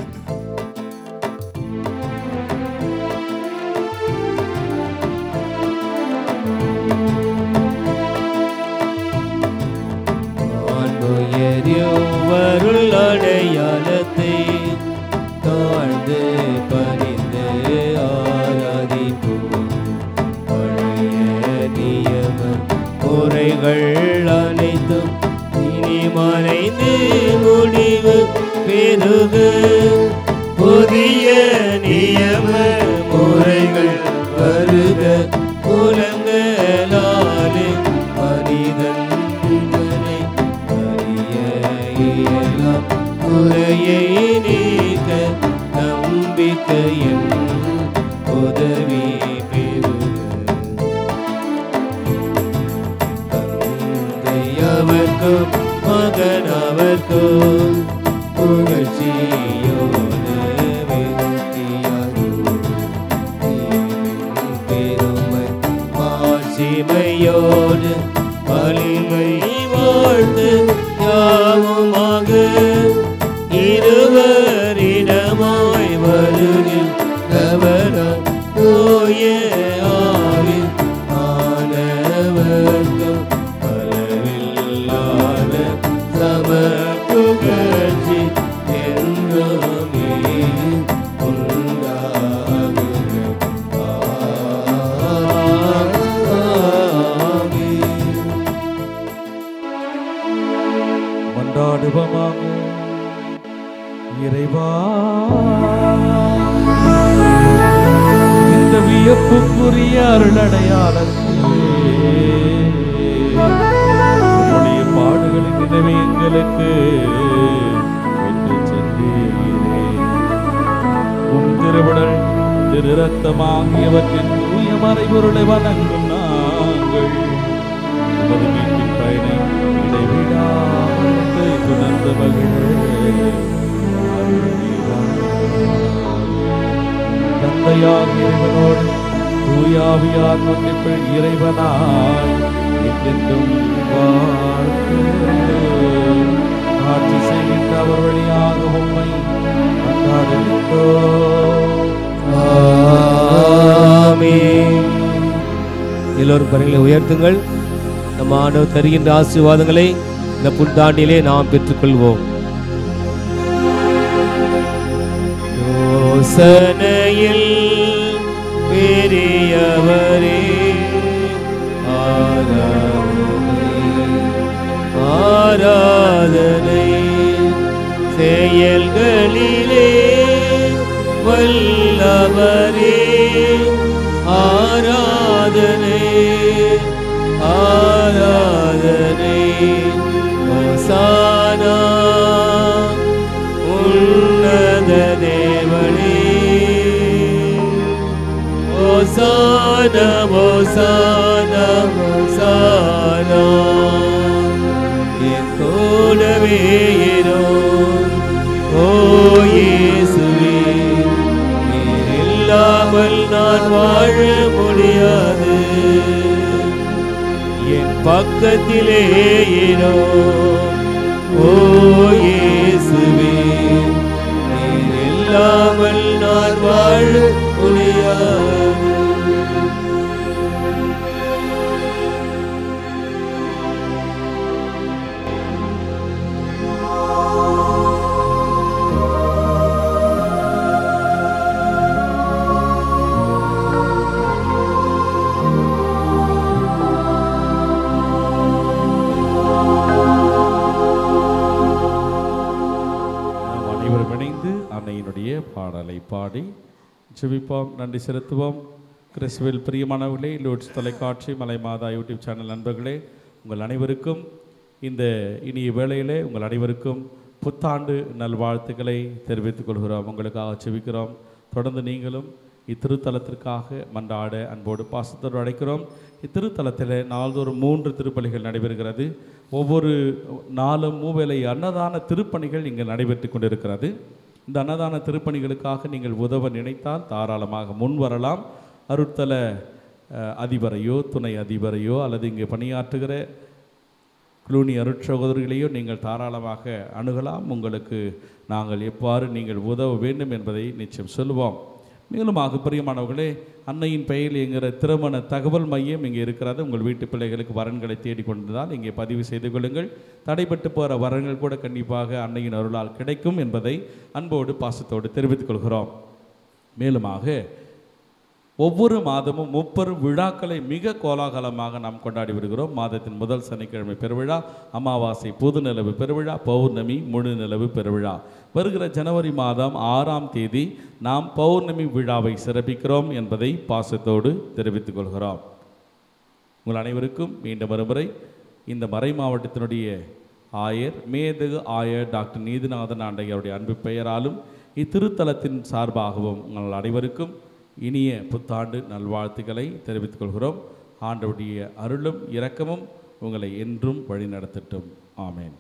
வருள் அடையாளத்தை தாழ்ந்து பணிந்து ஆராதிப்போம் பழைய நியம முறைகள் அனைத்தும் இனி மறைந்து முடிவு பெருகு புதிய நியம முறைகள் வருக புலங்களாலே மனிதன் இதனை அறிய இயலாம் குறையை நீக்க நம்பிக்கையின் உதவி பெறுக தந்தை அவர்க்கும் மகன் அவர்க்கும் புகழ்ச்சியோடு விருத்தியாகும் பெருமை மாட்சிமையோடு வலிமை வாழ்ந்து யாவுமாக இருவரிடமாய் வருகில் கவனம் தூய ஆவி ஆனவர்க்கும் அளவில்லாத சம புகழ்ச்சி என்றுமே உண்டாகுக. ஆமென். மன்றாடுவமாக இறைவா இந்த வியப்புக்குரிய அருளடையாளத்திலே உம்முடைய பாடுகளின் நினைவை எங்களுக்கு விட்டு சென்றீரே உம் திருவிடல் திரு ரத்தமாகியவற்றின் தூய மறைபொருளை வணங்கும் நாங்கள் உமது மீட்பின் பயனை இடைவிடாமல் துணர்ந்து மகிழ தந்தையார் இறைவனோடு தூயாவியார் ஒன்றிப்பில் இறைவனாய் என்றென்றும் வாழ்த்து ஆட்சி செய்கின்ற அவர் வழியாக உம்மை கொண்டாடுகின்றோம் ஆமென். எல்லோரும் கரங்களை உயர்த்துங்கள் நம்ம ஆண்டவர் தருகின்ற ஆசீர்வாதங்களை இந்த புத்தாண்டிலே நாம் பெற்றுக்கொள்வோம் யோசனையில் பெரியவரே ஆராதனை ஆராதனை செயல்களிலே வல்லவரே ஆராதனை ஆராதனை ஓசானா உன்னத தேவனே ஓசானா ஓசானா ஓசானா என் கூடவே இரு. ஓ இயேசுவே நீர் இல்லாமல் நான் வாழ முடியாது என் பக்கத்திலே இரு. ஓ இயேசுவே நீர் இல்லாமல் நான் வாழ முடியாது நாம் அனைவரும் இணைந்து அன்னையினுடைய பாடலை பாடி ஜெபிப்போம் நன்றி செலுத்துவோம் கிறிஸ்துவில் பிரியமானவர்களே லோட்ஸ் தொலைக்காட்சி மலை மாதா யூடியூப் சேனல் நண்பர்களே உங்கள் அனைவருக்கும் இந்த இனிய வேளையிலே உங்கள் அனைவருக்கும் புத்தாண்டு நல்வாழ்த்துக்களை தெரிவித்துக் கொள்கிறோம் உங்களுக்காக செபிக்கிறோம் தொடர்ந்து நீங்களும் இத்திருத்தலத்திற்காக மன்றாட அன்போடு பாசத்தோடு அழைக்கிறோம் இத்திருத்தலத்தில் நாள்தோறும் மூன்று திருப்பலிகள் நடைபெறுகிறது ஒவ்வொரு நாளும் மூவேளை அன்னதான திருப்பணிகள் இங்கே நடைபெற்று கொண்டிருக்கிறது இந்த அன்னதான திருப்பணிகளுக்காக நீங்கள் உதவ நினைத்தால் தாராளமாக முன் வரலாம் அருட்தல அஹ், அதிபரையோ துணை அதிபரையோ அல்லது இங்கே பணியாற்றுகிற குளூனி அருட்சகோதரிகளையோ நீங்கள் தாராளமாக அணுகலாம் உங்களுக்கு நாங்கள் எவ்வாறு நீங்கள் உதவ வேண்டும் என்பதை நிச்சயம் சொல்லுவோம் மேலுமாக பிரியமானவர்களே அன்னையின் பெயரில் என்கிற திருமண தகவல் மையம் இங்கே இருக்கிறது உங்கள் வீட்டு பிள்ளைகளுக்கு வரன்களை தேடிக் கொண்டிருந்தால் இங்கே பதிவு செய்து கொள்ளுங்கள் தடைப்பட்டு போகிற வரன்கள் கூட கண்டிப்பாக அன்னையின் அருளால் கிடைக்கும் என்பதை அன்போடு பாசத்தோடு தெரிவித்துக் கொள்கிறோம் மேலுமாக ஒவ்வொரு மாதமும் முப்பெரும் விழாக்களை மிக கோலாகலமாக நாம் கொண்டாடி வருகிறோம் மாதத்தின் முதல் சனிக்கிழமை பெருவிழா அமாவாசை புது நிலவு பெருவிழா பௌர்ணமி முழு நிலவு பெருவிழா வருகிற ஜனவரி மாதம் ஆறாம் தேதி நாம் பௌர்ணமி விழாவை சிறப்பிக்கிறோம் என்பதை பாசத்தோடு தெரிவித்துக் கொள்கிறோம் உங்கள் அனைவருக்கும் மீண்டும் ஒருமுறை இந்த மறை மாவட்டத்தினுடைய ஆயர் மேதகு ஆயர் டாக்டர் நீதிநாதன் ஆண்டையருடைய அன்பு பெயராலும் இத்திருத்தலத்தின் சார்பாகவும் உங்கள் அனைவருக்கும் இனிய புத்தாண்டு நல்வாழ்த்துக்களை தெரிவித்துக் கொள்கிறோம் ஆண்டவருடைய அருளும் இரக்கமும் உங்களை என்றும் வழிநடத்தட்டும் ஆமென்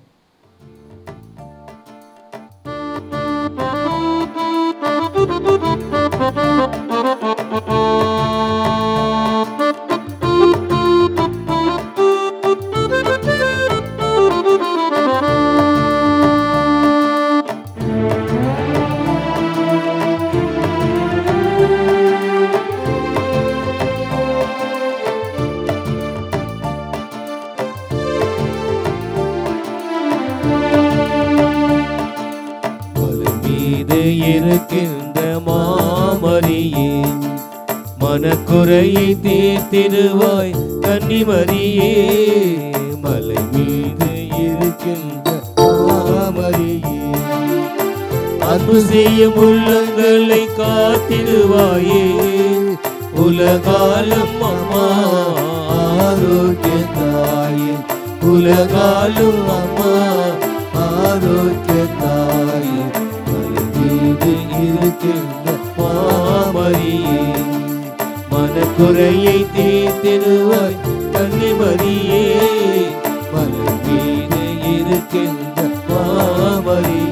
மலை மீது இருக்கின்ற மாமரியே மனக்குறையை தீர்த்திடுவாய் கன்னிமரியே மலை மீது இருக்கின்ற மாமரியே அன்பு செய்யும் உள்ளங்களை காத்திடுவாயே உலகாலம் அம்மா ஆரோக்கிய தாயே உலகாலும் அம்மா ஆரோக்கிய தாயே மலை மீது இருக்கின்ற மாமரியே மனக்குறையை தீர்த்திடுவாய் கன்னிமரியே மலை மீது இருக்கின்ற மாமரியே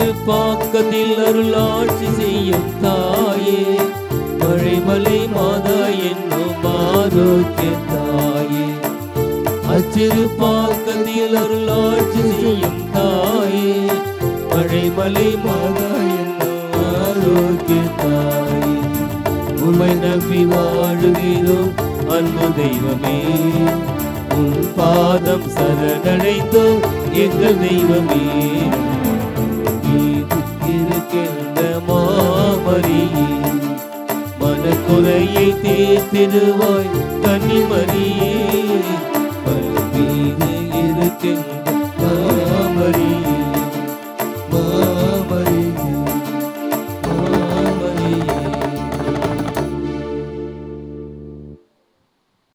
அச்சிறுபாக்கத்தில் அருளாட்சி செய்யும் தாயே மழைமலை மாதா என்னும் ஆரோக்கிய தாயே அச்சிறுபாக்கத்தில் அருளாட்சி செய்யும் தாயே மழைமலை மாதா என்னும் ஆரோக்கிய தாயே உமை நம்பி வாழுகிறோம் அன்பு தெய்வமே உன் பாதம் சரணடைந்தோம் எங்கள் தெய்வமே மீது இருக்கின்ற மாமரியே மனக்குறையை தீர்த்திடுவாய் கன்னிமரியே